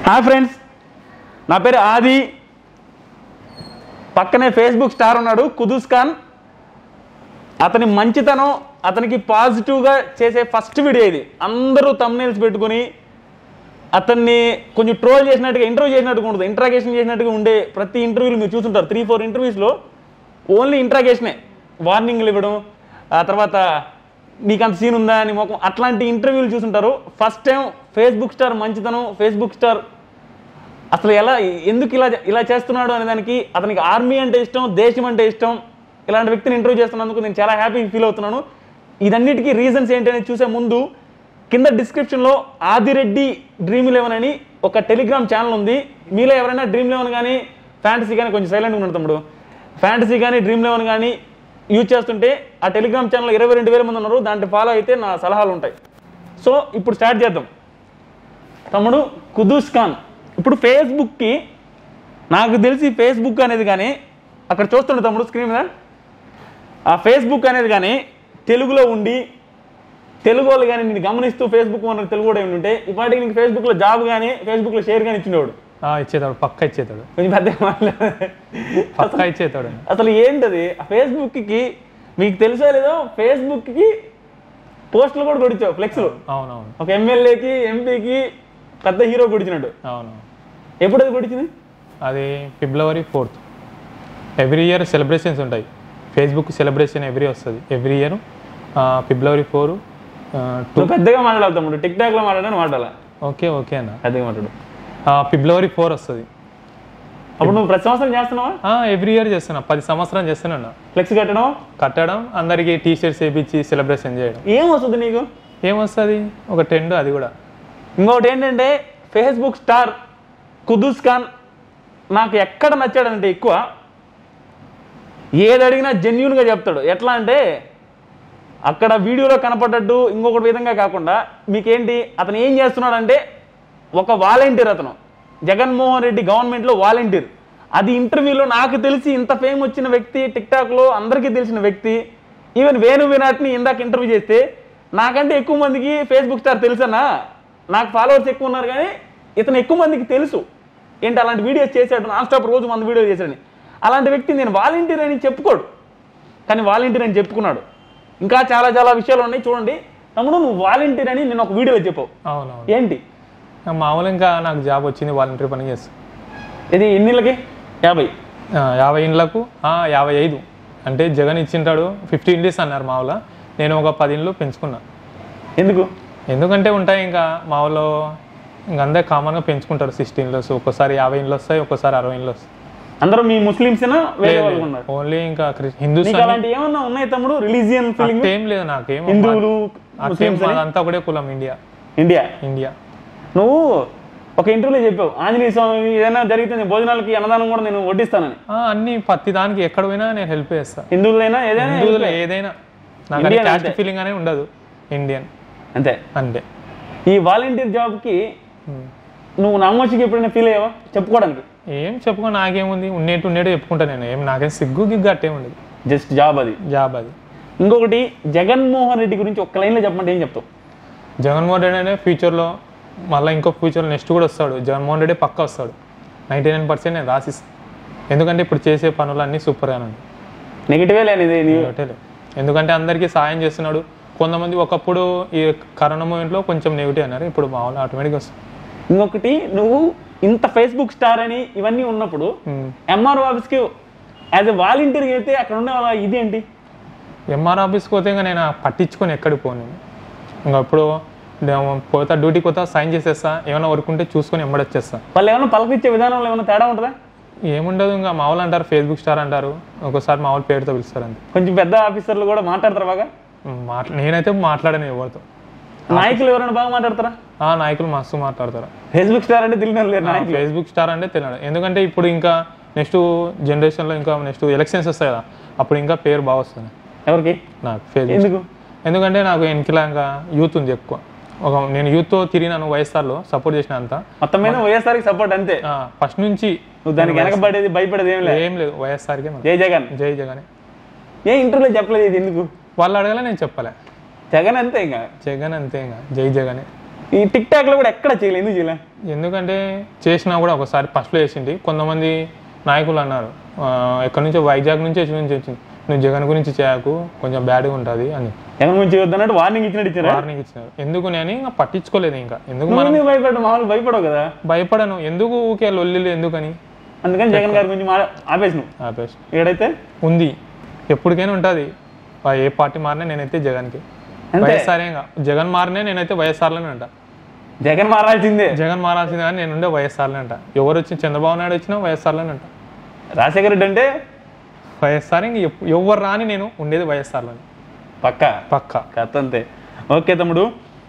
Hi friends నా పేరు ఆది పక్కనే ఫేస్బుక్ స్టార్ ఉన్నాడు కుదూస్ ఖాన్ అతని మంచితనం అతనికి పాజిటివ్గా చేసే ఫస్ట్ వీడియో ఇది అందరూ తమ్నేల్స్ పెట్టుకొని అతన్ని కొంచెం ట్రోల్ చేసినట్టుగా ఇంటర్వ్యూ చేసినట్టుగా ఉండదు ఇంట్రాగేషన్ చేసినట్టుగా ఉండే ప్రతి ఇంటర్వ్యూలు మీరు చూసుంటారు త్రీ ఫోర్ ఇంటర్వ్యూస్లో ఓన్లీ ఇంట్రాగేషనే వార్నింగ్లు ఇవ్వడం ఆ తర్వాత నీకు అంత సీన్ ఉందా అని మొఖం అట్లాంటి ఇంటర్వ్యూలు చూసుంటారు ఫస్ట్ టైం ఫేస్బుక్ స్టార్ మంచితనం ఫేస్బుక్ స్టార్ అసలు ఎలా ఎందుకు ఇలా ఇలా చేస్తున్నాడు అనే దానికి అతనికి ఆర్మీ అంటే ఇష్టం దేశం అంటే ఇష్టం ఇలాంటి వ్యక్తిని ఇంటర్వ్యూ చేస్తున్నందుకు నేను చాలా హ్యాపీ ఫీల్ అవుతున్నాను ఇదన్నిటికీ రీజన్స్ ఏంటి అనేది చూసే ముందు కింద డిస్క్రిప్షన్లో ఆదిరెడ్డి డ్రీమ్ లెవెన్ అని ఒక టెలిగ్రామ్ ఛానల్ ఉంది మీలో ఎవరైనా డ్రీమ్ లెవెన్ కానీ ఫ్యాంటసీ కానీ కొంచెం సైలెంట్గా ఉన్నాడు తమ్ముడు ఫ్యాంటసీ కానీ డ్రీమ్ లెవెన్ కానీ యూజ్ చేస్తుంటే ఆ టెలిగ్రామ్ ఛానల్ ఇరవై రెండు వేల మంది ఉన్నారు దాంట్లో ఫాలో అయితే నా సలహాలు ఉంటాయి సో ఇప్పుడు స్టార్ట్ చేద్దాం తమ్ముడు కుదూస్ ఖాన్ ఇప్పుడు ఫేస్బుక్కి నాకు తెలిసి ఫేస్బుక్ అనేది కానీ అక్కడ చూస్తుండే తమ్ముడు స్క్రీన్ మీద ఆ ఫేస్బుక్ అనేది కానీ తెలుగులో ఉండి తెలుగు వాళ్ళు కానీ నేను గమనిస్తూ ఫేస్బుక్ మనకు తెలుగు కూడా ఉంటే ఇప్పటికి నీకు ఫేస్బుక్లో జాబ్ కానీ ఫేస్బుక్లో షేర్ కానీ ఇచ్చినవాడు ఆ, ఇచ్చేతాడు పక్క ఇచ్చేతాడు కొంచెం పెద్ద మాట్లాడే పక్క ఇచ్చేతాడు అసలు ఏంటది ఆ ఫేస్బుక్కి మీకు తెలుసో లేదో ఫేస్బుక్కి పోస్టులు కూడా కొడిచావు ఫ్లెక్స్లు అవునవును ఒక ఎమ్మెల్యేకి ఎంపీకి పెద్ద హీరో కొడిచినట్టు అవును ఎప్పుడు అది కొడిచింది అది February fourth every year celebrations ఉంటాయి ఫేస్బుక్ సెలబ్రేషన్ ఎవ్రీ వస్తుంది every year February four two నువ్వు పెద్దగా మాట్లాడాలి తమ్ముడు టిక్ టాక్ లో మాట్లాడని మాట్లాడాలా ఓకే ఓకే అన్న పెద్దగా మాట్లాడు ఫిబ్రవరి ఫోర్ వస్తుంది అప్పుడు నువ్వు ప్రతి సంవత్సరం చేస్తున్నావా ఎవ్రీ ఇయర్ చేస్తున్నా పది సంవత్సరం చేస్తున్నా ఫ్లెక్స్ కట్టడం కట్టడం అందరికీ టీ షర్ట్స్ వేయించి సెలబ్రేషన్ చేయడం ఏం వస్తుంది నీకు ఏమొస్తుంది ఒక ట్రెండ్ అది కూడా ఇంకొకటి ఏంటంటే ఫేస్బుక్ స్టార్ కుదూస్ ఖాన్ నాకు ఎక్కడ నచ్చాడంటే ఎక్కువ ఏది అడిగినా జెన్యున్గా చెప్తాడు ఎట్లా అంటే అక్కడ వీడియోలో కనపడ్డట్టు ఇంకొకటి విధంగా కాకుండా మీకేంటి అతను ఏం చేస్తున్నాడంటే ఒక వాలంటీర్ అతను జగన్మోహన్ రెడ్డి గవర్నమెంట్లో వాలంటీర్ అది ఇంటర్వ్యూలో నాకు తెలిసి ఇంత ఫేమ్ వచ్చిన వ్యక్తి టిక్టాక్లో అందరికీ తెలిసిన వ్యక్తి ఈవెన్ వేణు విరాట్ని ఇందాక ఇంటర్వ్యూ చేస్తే నాకంటే ఎక్కువ మందికి ఫేస్బుక్ స్టార్ తెలుసన్నా నాకు ఫాలోవర్స్ ఎక్కువ ఉన్నారు కానీ ఇతను ఎక్కువ మందికి తెలుసు ఏంటి అలాంటి వీడియోస్ చేశాడు నాన్ స్టాప్ రోజు వంద వీడియో చేశాడని అలాంటి వ్యక్తి నేను వాలంటీర్ అని చెప్పుకోడు కానీ వాలంటీర్ అని చెప్పుకున్నాడు ఇంకా చాలా చాలా విషయాలు ఉన్నాయి చూడండి తమ్ముడు నువ్వు వాలంటీర్ అని నేను ఒక వీడియోలో చెప్పావు అవునవును ఏంటి మామూలు ఇంకా నాకు జాబ్ వచ్చింది వాలంటీర్ పని చేస్తాను ఇది ఎన్నిళ్ళకి యాభై ఆ, యాభై ఇండ్లకు ఆ, యాభై ఐదు అంటే జగన్ ఇచ్చింటాడు ఫిఫ్టీ ఇండీస్ అన్నారు మా ఊళ్ళో నేను ఒక పది ఇండ్లు పెంచుకున్నా ఎందుకు ఎందుకంటే ఉంటాయి ఇంకా మా ఊళ్ళో ఇంకా అందరు కామన్గా పెంచుకుంటారు సిక్స్టీ ఇండ్లు ఒక్కోసారి యాభై ఇండ్లు వస్తాయి ఒక్కోసారి అరవై ఇండ్లు వస్తాయి అందరూ మీ ముస్లిమ్సేనా వేరే వాళ్ళు ఉన్నారు ఓన్లీ ఇంకా క్రి- హిందూస్ నీకు అలాంటి ఏమన్నా ఉన్నాయి తమ్ముడు రిలీజియన్ ఫీలింగ్ ఏం లేదు నాకేం హిందువులు అట్లేం అదంతా ఒకటే కులం ఇండియా ఇండియా ఇండియా నువ్వు ఒక ఇంటర్వ్యూలో చెప్పావు ఆంజనేయ స్వామి ఏదైనా జరిగితే నేను భోజనాలకి అన్నదానం కూడా నేను వడ్డిస్తానని ఆ, అన్ని ప్రతి దానికి ఎక్కడ పోయినా నేను హెల్ప్ చేస్తా హిందువులైనా ఏదైనా హిందువులు ఏదైనా నాకు Indian క్యాస్ట్ అంతే. ఫీలింగ్ అనే ఉండదు ఇండియన్ అంతే అంతే ఈ వాలంటీర్ జాబ్కి ఉమ్. నువ్వు నమ్మొచ్చికి ఎప్పుడైనా ఫీల్ అయ్యావా చెప్పుకోవడానికి ఏం చెప్పుకో నాకేముంది ఉన్నట్టు ఉన్నట్టు చెప్పుకుంటా నేను ఏం నాకేం సిగ్గు గిగ్గు అట్టేం ఉండదు జస్ట్ జాబ్ అది జాబ్ అది ఇంకొకటి జగన్మోహన్ రెడ్డి గురించి ఒక్క లైన్లో చెప్పమంటే ఏం చెప్తావు జగన్మోహన్ రెడ్డి అనే ఫ్యూచర్లో మళ్ళీ ఇంకో ఫ్యూచర్ నెక్స్ట్ కూడా వస్తాడు జగన్మోహన్ రెడ్డి పక్క వస్తాడు నైంటీ నైన్ పర్సెంట్ నేను రాసిస్తాను ఎందుకంటే ఇప్పుడు చేసే పనులన్నీ సూపర్గానే ఉన్నాయి నెగిటివే లేనిది నీ ఒకటే లేదు. ఎందుకంటే అందరికీ సాయం చేస్తున్నాడు కొంతమంది ఒకప్పుడు ఈ కరోనా మూమెంట్లో కొంచెం నెగిటివ్ అన్నారు ఇప్పుడు మామూలు ఆటోమేటిక్గా వస్తుంది ఇంకొకటి నువ్వు ఇంత ఫేస్బుక్ స్టార్ అని ఇవన్నీ ఉన్నప్పుడు ఉమ్. ఎంఆర్ఓ ఆఫీస్కి యాజ్ ఎ వాలంటీర్ అయితే అక్కడ ఉన్న వాళ్ళ ఇది ఏంటి ఎంఆర్ ఆఫీస్కి పోతే ఇంకా నేను పట్టించుకొని ఎక్కడికి పోను నేను. ఇంకా అప్పుడు నేను పోతా డ్యూటీకి పోతా సైన్ చేసేస్తా ఏమైనా వర్క్ ఉంటే చూసుకొని ఎంబడొచ్చేస్తా వాళ్ళు ఏమైనా పలకరించే విధానంలో ఏమైనా తేడా ఉంటుందా ఏముండదు ఇంకా మామూలు అంటారు ఫేస్బుక్ స్టార్ అంటారు ఒక్కోసారి మామూలు పేరుతో పిలుస్తారు అంతే కొంచెం పెద్ద ఆఫీసర్లు కూడా మాట్లాడతారు బాగా మాట్లా నేనైతే మాట్లాడను ఎవరితో నాయకులు ఎవరైనా బాగా మాట్లాడతారా ఆ నాయకులు మస్తు మాట్లాడతారు ఫేస్బుక్ స్టార్ అంటే తెలియని వాళ్ళు లేరు నాయకులు ఫేస్బుక్ స్టార్ అంటే తెలియదు ఎందుకంటే ఇప్పుడు ఇంకా నెక్స్ట్ జనరేషన్లో ఇంకా నెక్స్ట్ ఎలక్షన్స్ వస్తాయి కదా అప్పుడు ఇంకా పేరు బాగా వస్తుంది ఎవరికి నాకు ఫేస్బుక్ ఎందుకు ఎందుకంటే నాకు వెనకలా ఇంకా యూత్ ఉంది ఎక్కువ ఒక నేను యూత్తో తిరిగినాను వైఎస్ఆర్లో సపోర్ట్ చేసిన అంతా మొత్తం మీద వైఎస్ఆర్కి సపోర్ట్ అంతే ఫస్ట్ నుంచి నువ్వు దానికి వెనకబడేది భయపడేది ఏం లేదు ఏం లేదు వైఎస్ఆర్కే మన జై జగన్ జై జగనే ఏ ఇంటర్వ్యూలో చెప్పలేదు ఇది ఎందుకు వాళ్ళు అడగలే నేను చెప్పలే జగన్ అంతే ఇంకా జగన్ అంతే ఇంకా జై జగనే ఈ టిక్ టాక్ లో కూడా ఎక్కడ చేయలేదు ఎందుకు చేయలే ఎందుకంటే చేసినా కూడా ఒకసారి ఫస్ట్లో చేసింది కొంతమంది నాయకులు అన్నారు ఆ, ఎక్కడి నుంచో వైజాగ్ నుంచి వచ్చి నుంచి వచ్చింది నువ్వు జగన్ గురించి చేయకు కొంచెం బ్యాడ్గా ఉంటుంది అని జగన్ గురించి వద్దన్నట్టు వార్నింగ్ ఇచ్చినట్టు ఇచ్చారా వార్నింగ్ ఇచ్చినారు ఎందుకు నేను ఇంకా పట్టించుకోలేదు ఇంకా ఎందుకు నువ్వు మనం ఎందుకు భయపడ్డు మామూలు భయపడవు కదా భయపడను ఎందుకు ఊకే లొల్లిలు ఎందుకని అందుకని జగన్ గారి గురించి మా ఆపేసి నువ్వు ఆపేసి ఏడైతే ఉంది ఎప్పటికైనా ఉంటుంది ఏ పార్టీ మారినా నేనైతే జగన్కి అంతే. వైఎస్ఆర్ ఇంకా జగన్ మారినా నేనైతే వైఎస్ఆర్లోనే అంట జగన్ మారాల్సిందే జగన్ మారాల్సింది కానీ నేను ఉండే వైఎస్ఆర్లో అంట ఎవరు వచ్చి చంద్రబాబు నాయుడు వచ్చినా వైఎస్ఆర్లోనే అంట రాజశేఖర రెడ్డి అంటే వైఎస్ఆర్ ఇంక ఎప్పు- ఎవరు రాని నేను ఉండేది వైఎస్ఆర్లోనే పక్క పక్కా కథ అంతే ఓకే తమ్ముడు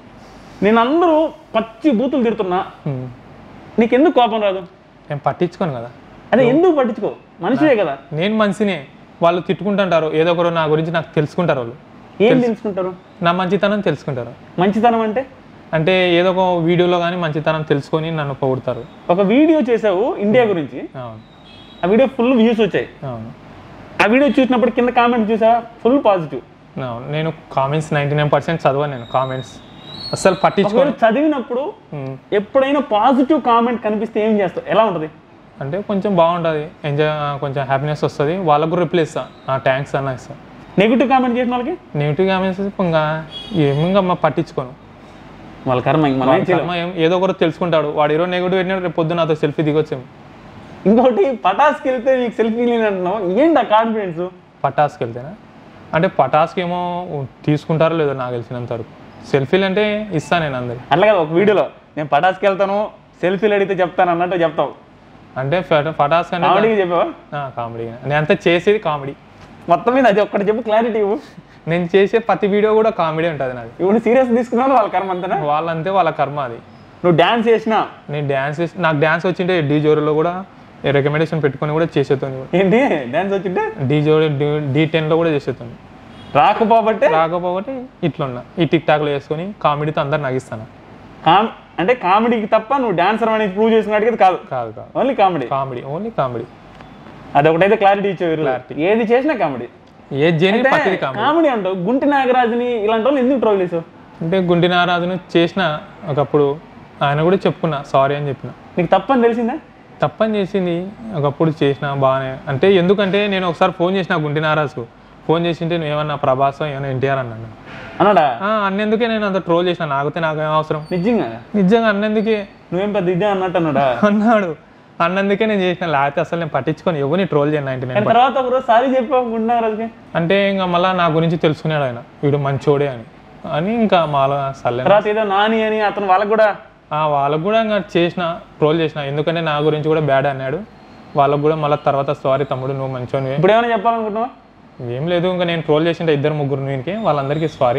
నేను అందరూ పచ్చి బూతులు తిడుతున్నా ఉమ్. నీకెందుకు కోపం రాదు నేను పట్టించుకోను కదా అదే ఎందుకు పట్టించుకో మనిషివే కదా నేను మనిషినే వాళ్ళు తిట్టుకుంటుంటారు ఏదో ఒకరు నా గురించి నాకు తెలుసుకుంటారు వాళ్ళు ఏం తెలుసుకుంటారు నా మంచితనం తెలుసుకుంటారు మంచితనం అంటే అంటే ఏదో ఒక వీడియోలో కానీ మంచితనం తెలుసుకొని నన్ను పొగుడతారు ఒక వీడియో చేసావు ఇండియా గురించి అవును ఆ వీడియో ఫుల్ వ్యూస్ వచ్చాయి అవును ఆ వీడియో చూసినప్పుడు కింద కామెంట్ చూసా ఫుల్ పాజిటివ్ అవును నేను కామెంట్స్ నైంటీ నైన్ పర్సెంట్ చదవను నేను కామెంట్స్ అస్సలు పట్టించుకోను ఒకవేళ చదివినప్పుడు ఉమ్. ఎప్పుడైనా పాజిటివ్ కామెంట్ కనిపిస్తే ఏం చేస్తావు ఎలా ఉంటుంది అంటే కొంచెం బాగుంటుంది ఎంజాయ్ కొంచెం హ్యాపీనెస్ వస్తుంది వాళ్ళకు కూడా రిప్లై ఇస్తా ఆ థ్యాంక్స్ అన్న ఇస్తా నెగిటివ్ కామెంట్ చేసిన వాళ్ళకి నెగిటివ్ కామెంట్స్ ఇంకా ఏమిగా మా పట్టించుకోను వాళ్ళ కర్మ ఇంక మనం ఏం చేయలేం కర్మ ఏం- ఏదో ఒకటి తెలుసుకుంటాడు వాడు ఈరోజు నెగిటివ్ పెట్టినాడు రేపు పొద్దున్న నాతో సెల్ఫీ దిగొచ్చాము ఇంకోటి పటాస్కి వెళ్తే నీకు సెల్ఫీ లేని అంటున్నావు ఏంటి ఆ కాన్ఫిడెన్స్ పటాస్కి వెళ్తేనా అంటే పటాస్కి ఏమో తీసుకుంటారో లేదో నాకు తెలిసినంత వరకు సెల్ఫీలు అంటే ఇస్తాను నేను అందరికి అట్లా కదా ఒక వీడియోలో నేను పటాస్కి వెళ్తాను సెల్ఫీలు అడిగితే చెప్తాను అన్నట్టు చెప్తావు అంటే ఫట- పటాస్ అంటే కామెడీకి చెప్పావా కామెడీ నేను అంతా చేసేది కామెడీ మొత్తం మీద అది ఒక్కటి చెప్పు క్లారిటీ ఇవ్వు నేను చేసే ప్రతి వీడియో కూడా కామెడీ ఉంటుంది నాది ఇప్పుడు సీరియస్ తీసుకున్నావు వాళ్ళ కర్మ అంతేనా వాళ్ళంతే వాళ్ళ కర్మ అది నువ్వు డాన్స్ చేసినా నేను డ్యాన్స్ నాకు డ్యాన్స్ వచ్చింటే డీ జోరులో కూడా రికమెండేషన్ పెట్టుకొని కూడా చేసేతుంది ఏంటి డాన్స్ వచ్చింటే డీ జోరు డీ టెన్లో కూడా చేసేస్తుంది రాకపోబట్టే రాకపోతే ఇట్లున్నా ఈ టిక్ టాక్లో వేసుకొని కామెడీతో అందరు నగిస్తాను కామ్ అంటే కామెడీకి తప్ప నువ్వు డాన్సర్ అనేది ప్రూవ్ చేసుకున్నట్టుగా కాదు కాదు కాదు only comedy comedy only comedy అది ఒకటైతే క్లారిటీ ఇచ్చేవారు ఏది చేసినా కామెడీ ఏ జేని పత్తిది కామెడీ కామెడీ అంటావు గుంటి నాగరాజుని ఇలాంటి వాళ్ళు ఎందుకు ట్రోల్ చేసావు అంటే గుండి నారాజును చేసిన ఒకప్పుడు ఆయన కూడా చెప్పుకున్నా సారీ అని చెప్పిన నీకు తప్పని తెలిసిందా తప్పని చేసింది ఒకప్పుడు చేసిన బాగానే అంటే ఎందుకంటే నేను ఒకసారి ఫోన్ చేసిన గుండి నారాజుకు ఫోన్ చేసింటే నువ్వు ఏమన్నా ప్రభాస్ ఏమన్నా ఎన్టీఆర్ అన్నాను అన్నాడా ఆ, అన్నందుకే నేను అంత ట్రోల్ చేసిన నాకైతే నాకేం అవసరం నిజంగా నిజంగా అన్నందుకే నువ్వేం పెద్ద ఇదే అన్నట్టు అన్నాడా అన్నాడు అన్నందుకే నేను చేసిన లేకపోతే అసలు నేను పట్టించుకొని ఎవరిని ట్రోల్ చేయను నైన్టీ కానీ తర్వాత ఒకరోజు సారీ చెప్పావు గుంటి నాగరాజుకి అంటే ఇంకా మళ్ళీ నా గురించి తెలుసుకున్నాడు ఆయన వీడు మంచోడే అని అని ఇంకా మాలో సర్లే తర్వాత ఏదో నాని అని అతను వాళ్ళకి కూడా ఆ, వాళ్ళకు కూడా ఇంకా చేసిన ట్రోల్ చేసిన ఎందుకంటే నా గురించి కూడా బ్యాడ్ అన్నాడు వాళ్ళకు కూడా మళ్ళీ తర్వాత సారీ తమ్ముడు నువ్వు మంచోనివే ఇప్పుడు ఏమైనా చెప్పాలనుకుంటున్నావా ఏం లేదు ఇంకా నేను ట్రోల్ చేసింటే ఇద్దరు ముగ్గురు వీనికి వాళ్ళందరికీ సారీ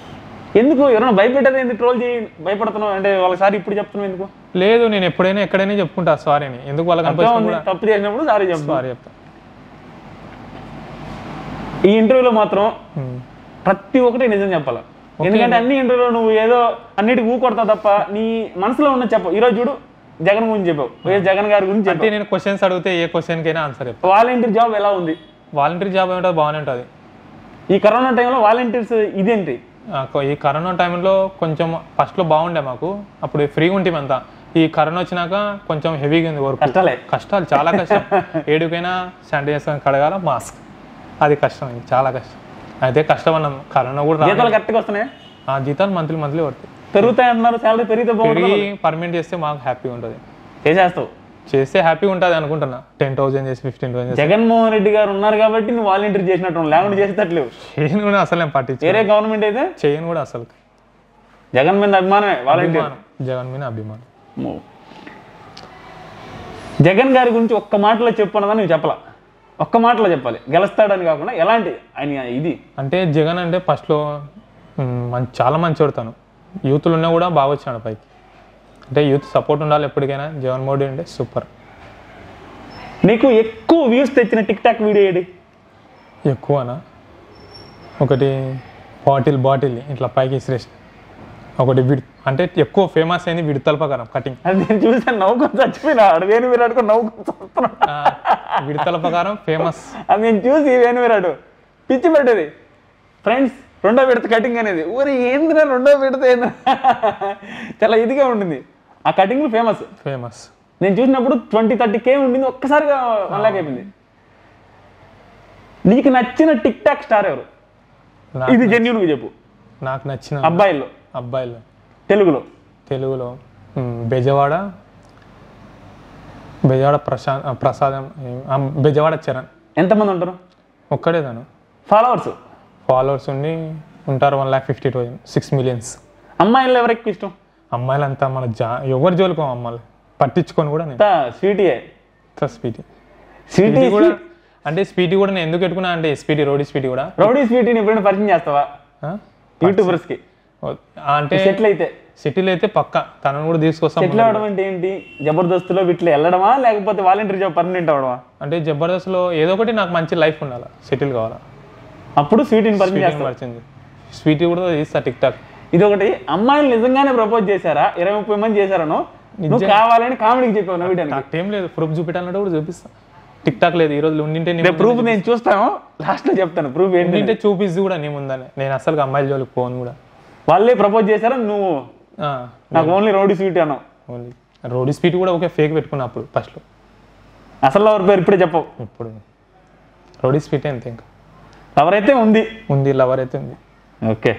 ఎందుకు ఎవరైనా భయపెట్టారు ఎందుకు ట్రోల్ చేయి భయపడుతున్నావు అంటే వాళ్ళకి ఇప్పుడు చెప్తున్నావు ఎందుకు లేదు నేను ఎప్పుడైనా ఎక్కడైనా చెప్పుకుంటా సారీ అని ఎందుకు వాళ్ళకి అర్థం అనిపిస్తుంది ఉంది. కూడా తప్పు చేసినప్పుడు సారీ చెప్తాను సారీ చెప్తా ఈ ఇంటర్వ్యూలో మాత్రం ఉమ్. ప్రతి ఒక్కటి నిజం చెప్పాలి ఎందుకంటే అన్ని ఇంటర్వ్యూలో నువ్వు ఏదో అన్నిటికి ఊ కొడతావు తప్ప నీ మనసులో ఉన్న చెప్పు ఈరోజు చూడు జగన్ గురించి చెప్పావు వైఎస్ జగన్ గారి గురించి అంటే చెప్పావు నేను క్వశ్చన్స్ అడిగితే ఏ క్వశ్చన్కైనా ఆన్సర్ చెప్తా వాలంటీర్ జాబ్ ఎలా ఉంది వాలంటీర్ జాబ్ ఏమిటో బాగానే ఉంటుంది ఈ కరోనా టైంలో వాలంటీర్స్ ఇదేంటి ఆ, కొ- ఈ కరోనా టైంలో కొంచెం ఫస్ట్లో బాగుండే మాకు అప్పుడు ఫ్రీగా ఉంటుంది అంతా ఈ కరోనా వచ్చినాక కొంచెం హెవీగా ఉంది వర్క్ కష్టాలే కష్టాలు చాలా కష్టం ఏడుకైనా శానిటైజర్ కడగాల మాస్క్ అది కష్టం ఇది చాలా కష్టం అయితే కష్టం అన్నాం కరోనా కూడా రా జీతాలు కరెక్ట్గా వస్తున్నాయి ఆ జీతాలు మంత్లీ మంత్లీ పడతాయి పెరుగుతాయి అంటున్నారు శాలరీ పెరిగితే బాగుంటుంది పెరిగి పర్మనెంట్ చేస్తే మాకు హ్యాపీగా ఉంటుంది చేసేస్తావు చేస్తే హ్యాపీగా ఉంటుంది అనుకుంటున్నా టెన్ థౌసండ్ చేసి ఫిఫ్టీన్ థౌసండ్ చేసి జగన్మోహన్ రెడ్డి గారు ఉన్నారు కాబట్టి నువ్వు వాలంటీర్ చేసినట్టు లేకుండా చేసేటట్లేవు చేయను కూడా అసలు నేను పట్టించు వేరే గవర్నమెంట్ అయితే చేయను కూడా అసలు జగన్ మీద అభిమానమే వాలంటీర్ అభిమానం జగన్ మీద అభిమానం అమ్మో. జగన్ గారి గురించి ఒక్క మాటలో చెప్పు అన్నదా నువ్వు చెప్పాల ఒక్క మాటలో చెప్పాలి గెలుస్తాడని కాకుండా ఎలాంటి ఆయన ఇది అంటే జగన్ అంటే ఫస్ట్లో మ్, మంచి చాలా మంచి తను యూత్లు ఉన్నా కూడా బాగా వచ్చాడు పైకి అంటే యూత్ సపోర్ట్ ఉండాలి ఎప్పటికైనా జగన్ మోడీ అంటే సూపర్ నీకు ఎక్కువ వ్యూస్ తెచ్చిన టిక్ టాక్ వీడియో ఏది ఎక్కువనా ఒకటి బాటిల్ బాటిల్ ఇట్లా పైకి విసిరేసి ఒకటి విడి అంటే ఎక్కువ ఫేమస్ అయింది విడతలపకరం కటింగ్ అది నేను చూసాను నవ్వుకొని చచ్చిపోయినా ఆడు వేణు విరాడుకొని నవ్వుకొని చస్తున్నాడు విడతలపకారం ఫేమస్ అది నేను చూసి వేణు విరాడు పిచ్చి పెట్టేది ఫ్రెండ్స్ రెండో విడత కటింగ్ అనేది ఊరి ఏందిరా రెండో విడత ఏందిరా చాలా ఇదిగా ఉండింది ఆ కటింగ్ ఫేమస్ ఫేమస్ నేను చూసినప్పుడు ట్వంటీ థర్టీ కే ఉండింది ఒక్కసారిగా వన్ లాక్ అయిపోయింది నీకు నచ్చిన టిక్ టాక్ స్టార్ ఎవరు ఇది జెన్యున్గా చెప్పు నాకు నచ్చిన అబ్బాయిల్లో అబ్బాయిలు తెలుగులో తెలుగులో మ్, బెజవాడ బెజవాడ ప్రశాంత్ ఆ, ప్రసాదం ఏ- ఆ, బెజవాడ చరణ్ ఎంతమంది ఉంటారు ఒక్కడే తను ఫాలోవర్స్ ఫాలోవర్స్ ఉండి ఉంటారు one lakh fifty thousand six millions అమ్మాయిల్లో ఎవరు ఎక్కువ ఇష్టం అమ్మాయిలంతా మన జా ఎవరు జోలుకో అమ్మాయిలు పట్టించుకొని కూడా నేను స్వీటీ స్పీటీ స్వీటీ స్పీటీ కూడా అంటే స్పీటీ కూడా నేను ఎందుకు పెట్టుకున్నా అంటే స్పీటీ రోడీ స్పీటీ కూడా రౌడీ స్వీటీని ఎప్పుడైనా పరిచయం చేస్తావా ఆ? యూట్యూబర్స్ కి ఓ- అంటే సెటిల్ అయితే సిటీలో అయితే పక్క తనను కూడా తీసుకొస్తాం సెటిల్ అవడం అంటే ఏంటి జబర్దస్త్లో వీటిలో వెళ్ళడమా లేకపోతే వాలంటీర్ జాబ్ పర్మనెంట్ అవడమా అంటే జబర్దస్త్లో ఏదో ఒకటి నాకు మంచి లైఫ్ ఉండాలి సెటిల్ కావాలా అప్పుడు స్వీటీని పరిచయం స్వీటీ చేస్తావా వచ్చింది స్వీటీ కూడా తీస్తా టిక్ టాక్ ఇది ఒకటి అమ్మాయిలు నిజంగానే ప్రపోజ్ చేశారా ఇరవై ముప్పై మంది చేశారను నువ్వు కావాలని కామెడీకి చెప్పావు నవ్వడానికి నాకు ఏం లేదు ప్రూఫ్ చూపించాలంటే కూడా చూపిస్తా టిక్ టాక్ లేదు ఈ రోజు ఉండింటే నీ రేపు ప్రూఫ్ నేను చూస్తాను లాస్ట్ లో చెప్తాను ప్రూఫ్ ఏంటి ఉండింటే చూపిస్తు కూడా నీ ముందనే నేను అసలు అమ్మాయిల జోలికి పోను కూడా వాళ్ళే ప్రపోజ్ చేశారా నువ్వు నాకు ఓన్లీ రౌడీ స్వీట్ అన్నావు ఓన్లీ రోడీ స్పీడ్ కూడా ఒకే ఫేక్ పెట్టుకున్నా అప్పుడు ఫస్ట్లో అసలు ఎవరి పేరు ఇప్పుడే చెప్పవు ఇప్పుడు రోడీ స్పీడ్ అంతే ఇంకా ఎవరైతే ఉంది ఉంది లవర్ అయితే ఉంది ఓకే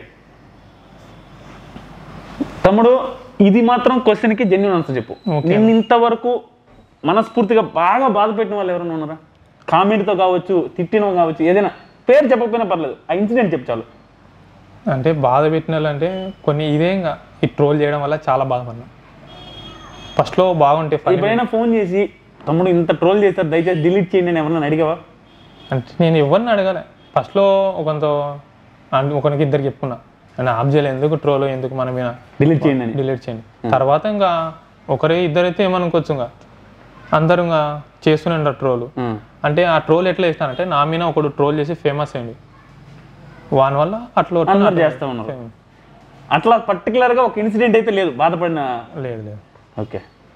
తమ్ముడు ఇది మాత్రం క్వశ్చన్ కి జెన్యున్ ఆన్సర్ చెప్పు Okay. నిన్ను ఇంతవరకు మనస్ఫూర్తిగా బాగా బాధ పెట్టిన వాళ్ళు ఎవరైనా ఉన్నారా కామెంట్తో కావచ్చు తిట్టిన కావచ్చు ఏదైనా పేరు చెప్పకపోయినా పర్లేదు ఆ ఇన్సిడెంట్ చెప్పు చాలు అంటే బాధ పెట్టిన వాళ్ళు అంటే కొన్ని ఇదే ఇంకా ఈ ట్రోల్ చేయడం వల్ల చాలా బాధపడినా ఫస్ట్లో బాగుంటే funny ఎప్పుడైనా ఫోన్ చేసి తమ్ముడు ఇంత ట్రోల్ చేస్తారు దయచేసి డిలీట్ చేయండి అని ఎవరైనా అడిగావా అంటే నేను ఎవరిని అడగాలి ఫస్ట్లో ఒకంత అంటే ఒకరికి ఇద్దరికి చెప్పుకున్నా నేను ఆఫ్ చేయలేదు ఎందుకు ట్రోల్ ఎందుకు మన మీద డిలీట్ చేయండి అని డిలీట్ చేయండి తర్వాత ఇంకా ఒకరే ఇద్దరైతే ఏమనుకోవచ్చు ఇంకా అందరూ ఇంకా చేస్తూనే ఉంటారు ట్రోల్ ఉం. అంటే ఆ ట్రోల్ ఎట్లా చేస్తానంటే నా మీద ఒకడు ట్రోల్ చేసి ఫేమస్ అయింది వాని వల్ల అట్లా ఒకటి అందరు చేస్తూ ఉన్నారు అట్లా particular గా ఒక ఇన్సిడెంట్ అయితే లేదు బాధపడిన లేదు లేదు ఓకే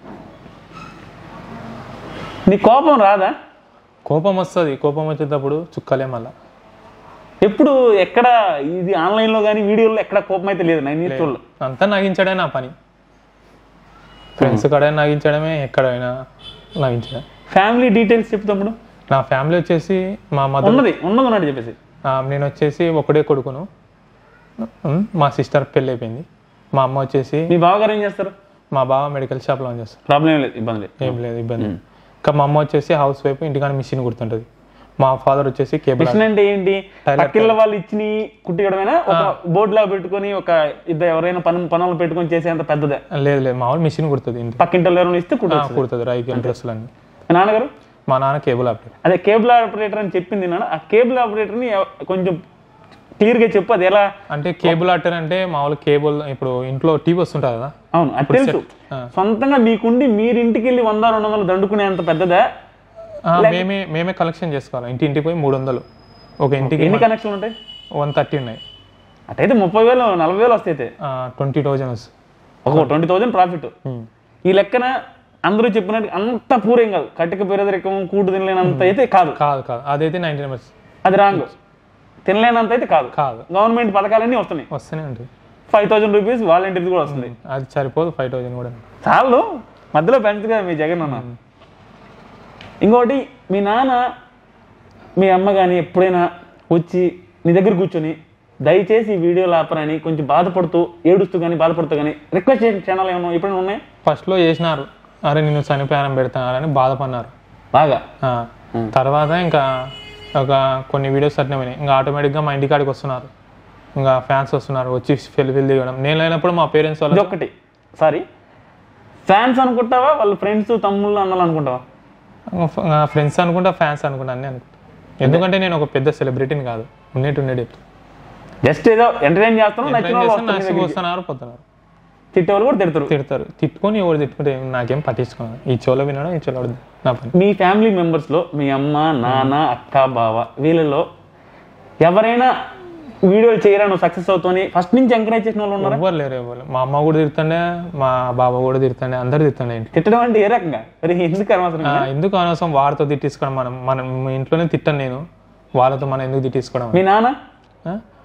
నీ కోపం రాదా కోపం వస్తుంది కోపం వచ్చేటప్పుడు చుక్కలే మళ్ళా ఎప్పుడు ఎక్కడ ఇది ఆన్లైన్లో కానీ వీడియోలో ఎక్కడ కోపం అయితే లేదు నేను చూడలే అంతా నగించడే నా పని ఫ్రెండ్స్ కాడ నగించడమే ఎక్కడైనా నగించడం ఫ్యామిలీ డీటెయిల్స్ చెప్పు తమ్ముడు నా ఫ్యామిలీ వచ్చేసి మా మదర్ ఉన్నది ఉన్నది ఉన్నట్టు చెప్పేసి నేను వచ్చేసి ఒకడే కొడుకును ఉమ్, మా సిస్టర్ పెళ్ళి అయిపోయింది మా అమ్మ వచ్చేసి మీ బావగారు ఏం చేస్తారు మా బావ మెడికల్ షాప్లో చేస్తారు ప్రాబ్లం ఏం లేదు ఇబ్బంది లేదు ఏం లేదు ఇబ్బంది ఇంకా మా అమ్మ వచ్చేసి హౌస్ వైఫ్ ఇంటికాడ మిషన్ కుడుతుంటది మా ఫాదర్ వచ్చేసి కేబుల్ మిషన్ అంటే ఏంటి పక్కిళ్ళ వాళ్ళు ఇచ్చిన కుట్టియడమేనా ఒక బోర్డు లా పెట్టుకొని ఒక ఇద్దరు ఎవరైనా పని పనులు పెట్టుకొని చేసేంత పెద్దదే లేదు లేదు మామూలు మిషన్ కుడుతుంది ఇంటి పక్కింటి ఎవరైనా ఇస్తే కుట్ట కుడుతుంది రైకి డ్రెస్సులు అన్ని నాన్నగారు మా నాన్న కేబుల్ ఆపరేటర్ అదే కేబుల్ ఆపరేటర్ అని చెప్పింది నాన్న ఆ కేబుల్ ఆపరేటర్ని ఎవ- కొంచెం క్లియర్ గా చెప్పు అది ఎలా అంటే కేబుల్ ఆపరేటర్ అంటే మామూలు కేబుల్ ఇప్పుడు ఇంట్లో టీవీ వస్తుంటుంది కదా అవును అది తెలుసు ఆ. సొంతంగా మీకుండి మీరు ఇంటికి వెళ్ళి వంద రెండు వందలు దండుకునేంత పెద్దదా ఆ, మేమే మేమే కలెక్షన్ చేసుకోవాలి ఇంటి ఇంటికి పోయి మూడు వందలు ఒక ఇంటికి ఎన్ని కనెక్షన్ ఉంటాయి వన్ థర్టీ ఉన్నాయి అటైతే ముప్పై వేలు నలభై వేలు వస్తాయి అయితే. ట్వంటీ థౌజండ్ వస్తుంది ఒక ట్వంటీ థౌసండ్ ప్రాఫిట్ ఈ లెక్కన అందరూ చెప్పినట్టు అంత పూరేం కాదు కట్టిక పేదరికం కూటు తినలేనంత అయితే కాదు కాదు కాదు అదైతే నైంటీ నెంబర్స్ అది రాంగ్ తినలేనంత అయితే కాదు కాదు గవర్నమెంట్ పథకాలన్నీ వస్తున్నాయి వస్తూనే ఉంటుంది ఫైవ్ థౌసండ్ రూపీస్ వాలంటీర్స్ కూడా వస్తుంది అది సరిపోదు ఫైవ్ థౌజండ్ కూడా చాలు మధ్యలో పెంచదు కదా మీ జగన్ అన్న ఇంకోటి మీ నాన్న మీ అమ్మ కానీ ఎప్పుడైనా వచ్చి నీ దగ్గర కూర్చొని దయచేసి ఈ వీడియోలు ఆపరని కొంచెం బాధపడుతూ ఏడుస్తూ కానీ బాధపడుతూ కానీ రిక్వెస్ట్ చేసిన ఛానల్ ఏమన్నా ఎప్పుడైనా ఉన్నాయి ఫస్ట్లో చేసినారు అరే నేను చనిపోయానం పెడతానని బాధపడినారు బాగా ఆ, తర్వాత ఇంకా ఒక కొన్ని వీడియోస్ అట్నే పోయినాయి ఇంకా ఆటోమేటిక్గా మా ఇంటికాడికి వస్తున్నారు ఇంకా ఫ్యాన్స్ వస్తున్నారు వచ్చి ఫిల్ ఫిల్ దిగడం నేను లేనప్పుడు మా పేరెంట్స్ ఇది వాళ్ళు ఒక్కటి సారీ ఫ్యాన్స్ అనుకుంటావా వాళ్ళ ఫ్రెండ్స్ తమ్ముళ్ళు అన్నలు అనుకుంటావా ఫ్రెండ్స్ అనుకుంటా ఫ్యాన్స్ అనుకుంటా అన్నీ అనుకుంటా ఎందుకంటే నేను ఒక పెద్ద సెలబ్రిటీని కాదు ఉన్నట్టు ఉండేది చెప్తా. జస్ట్ ఏదో ఎంటర్టైన్ చేస్తున్నాం నచ్చిన Entertain వాళ్ళు చేస్తే వస్తారు నీ నచ్చి దగ్గరికి. వస్తున్నారు పోతున్నారు తిట్టేవాళ్ళు కూడా తిడతారు తిడతారు తిట్టుకొని ఎవరు తిట్టుకుంటే ఏం- నాకేం పట్టించుకున్నాను ఈ చెవులో వినడం ఈ చెవులో వద్దు. నా పని మీ ఫ్యామిలీ మెంబర్స్ లో మీ అమ్మ నాన్న అక్క బావ వీళ్ళలో ఎవరైనా వీడియోలు చేయరా నువ్వు సక్సెస్ అవుతావని ఫస్ట్ నుంచి ఎంకరేజ్ చేసిన వాళ్ళు ఉన్నారా ఎవ్వరు లేరు ఎవరు మా అమ్మ కూడా తిడుతుండే మా బాబా కూడా తిడుతుండే అందరు తిడుతుండే ఇంట్లో తిట్టడం అంటే ఏ రకంగా మరి ఎందుకు అనవసరం ఆ, ఎందుకు అనవసరం వారితో తిట్టించుకోవడం మనం మనం మా ఇంట్లోనే తిట్టాను నేను వాళ్ళతో మనం ఎందుకు తిట్టించుకోవడం మీ నాన్న ఆ?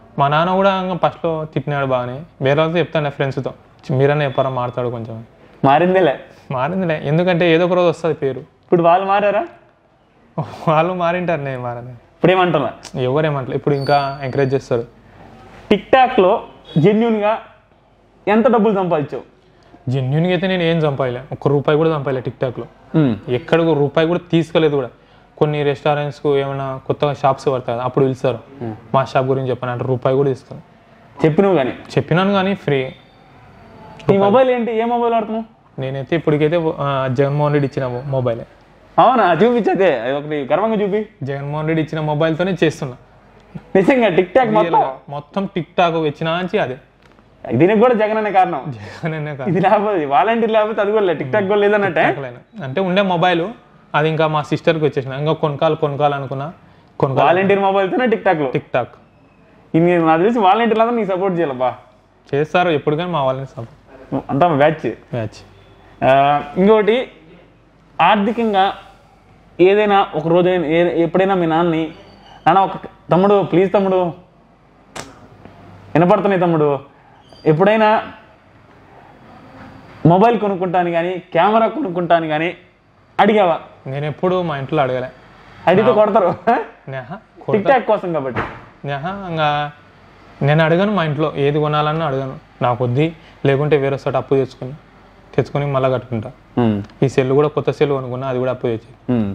మా నాన్న కూడా ఇంకా ఫస్ట్లో తిట్టినాడు బాగానే వేరే వాళ్ళతో చెప్తాను ఫ్రెండ్స్తో మీరన్నా చెప్పారా మాడతాడు కొంచెం మారిందేలే మారిందిలే ఎందుకంటే ఏదో ఒక రోజు వస్తుంది పేరు ఇప్పుడు వాళ్ళు మారారా వాళ్ళు మారింటారు నేను మారని ఇప్పుడు ఏమంటున్నా ఎవరేమంటలే ఇప్పుడు ఇంకా ఎంకరేజ్ చేస్తారు టిక్ టాక్లో జెన్యున్గా ఎంత డబ్బులు సంపాదించావు జెన్యున్గా అయితే నేను ఏం సంపాదలే ఒక్క రూపాయి కూడా సంపాదలే టిక్ టాక్లో ఎక్కడ ఒక రూపాయి కూడా తీసుకోలేదు కూడా కొన్ని రెస్టారెంట్స్కు ఏమైనా కొత్తగా షాప్స్ పడతాయి కదా అప్పుడు పిలుస్తారు మా షాప్ గురించి చెప్పాను అంటే రూపాయి కూడా తీసుకోను చెప్పినవు కానీ చెప్పినాను కానీ ఫ్రీ ఈ మొబైల్ ఏంటి ఏ మొబైల్ వాడుతున్నావు నేనైతే ఇప్పటికైతే ఆ, జగన్మోహన్ రెడ్డి ఇచ్చిన మొబైలే అవునా చూపించదే అది ఒకటి గర్వంగా చూపి జగన్మోహన్ రెడ్డి ఇచ్చిన మొబైల్తోనే చేస్తున్నా నిజంగా టిక్ టాక్ మొత్తం రియల్గా మొత్తం టిక్ టాక్ వచ్చిన నుంచి అదే దీనికి కూడా జగన్ అనే కారణం జగనే కాదు ఇది లేకపోతే వాలంటీర్ లేకపోతే అది కూడా లేదు టిక్ టాక్ కూడా లేదన్నట్టే టాక్లైనా. అంటే ఉండే మొబైల్ అది ఇంకా మా సిస్టర్కి వచ్చేసిన ఇంకా కొనకాలు కొనకాలు అనుకున్నా కొనకాలు వాలంటీర్ మొబైల్తోనే టిక్ టాక్ లో టిక్ టాక్ ఇది నాకు తెలిసి వాలంటీర్లు అందరూ నీకు సపోర్ట్ చేయాలబ్బా చేస్తారు ఎప్పుడు కానీ మా వాళ్ళని సపోర్ట్ అంతా బ్యాచ్ మ్యాచ్ ఇంకోటి ఆర్థికంగా ఏదైనా ఒక రోజు అయినా- ఏ- ఎప్పుడైనా మీ నాన్నని నాన్న ఒక తమ్ముడు ప్లీజ్ తమ్ముడు వినపడుతున్నాయి తమ్ముడు ఎప్పుడైనా మొబైల్ కొనుక్కుంటాను కానీ కెమెరా కొనుక్కుంటాను కానీ అడిగావా నేను ఎప్పుడు మా ఇంట్లో అడగలే నే- అడిగితే కొడతారు నెహ, టిక్ కొడతా టాక్ కోసం కాబట్టి నెహ, ఇంకా నేను అడగను మా ఇంట్లో ఏది కొనాలన్నా అడగను నాకు వద్ది లేకుంటే వేరే చోట అప్పు తెచ్చుకుని తెచ్చుకొని మళ్ళీ కట్టుకుంటా ఈ సెల్ కూడా కొత్త సెల్ కొనుక్కున్నా అది కూడా అప్పు తెచ్చి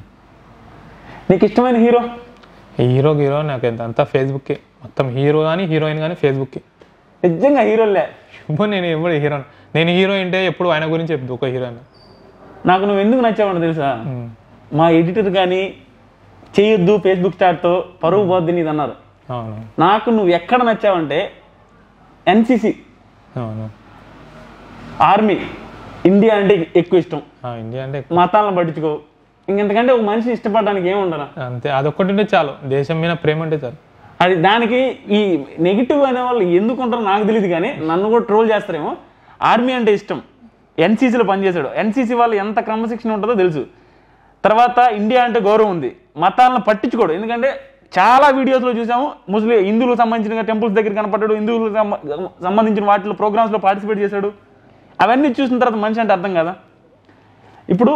నీకు ఇష్టమైన హీరో హీరో హీరో నాకు ఎంత అంతా ఫేస్బుక్కే మొత్తం హీరో కానీ హీరోయిన్ కానీ ఫేస్బుక్కే నిజంగా హీరోలే ఇప్పుడు నేను ఎప్పుడు హీరో నేను హీరో అంటే ఎప్పుడు ఆయన గురించి చెప్తా ఒక హీరోయిన్ నాకు నువ్వు ఎందుకు నచ్చావంట తెలుసా మా ఎడిటర్ కానీ చేయొద్దు ఫేస్బుక్ స్టార్ట్తో పరువు పోద్ది నీది అన్నారు అవును నాకు నువ్వు ఎక్కడ నచ్చావంటే ఎన్సిసి అవును ఆర్మీ ఇండియా అంటే ఎక్కువ ఇష్టం ఆ, ఇండియా అంటే మతాలను పట్టించుకో ఇంకెంతకంటే ఒక మనిషిని ఇష్టపడడానికి ఏమి ఉండదు అంతే అదొక్కటి ఉంటే చాలు దేశం మీద ప్రేమ అంటే చాలు అది దానికి ఈ నెగిటివ్ అనే వాళ్ళు ఎందుకు ఉంటారో నాకు తెలియదు కానీ నన్ను కూడా ట్రోల్ చేస్తారేమో ఆర్మీ అంటే ఇష్టం ఎన్సీసీలో పనిచేశాడు ఎన్సీసీ వాళ్ళు ఎంత క్రమశిక్షణ ఉంటుందో తెలుసు తర్వాత ఇండియా అంటే గౌరవం ఉంది మతాలను పట్టించుకోడు ఎందుకంటే చాలా వీడియోస్లో చూసాము ముస్లిం హిందువులకు సంబంధించిన టెంపుల్స్ దగ్గర కనపడ్డాడు హిందువులకు సంబ- సంబంధించిన వాటిలో ప్రోగ్రామ్స్లో పార్టిసిపేట్ చేశాడు అవన్నీ చూసిన తర్వాత మనిషి అంటే అర్థం కదా ఇప్పుడు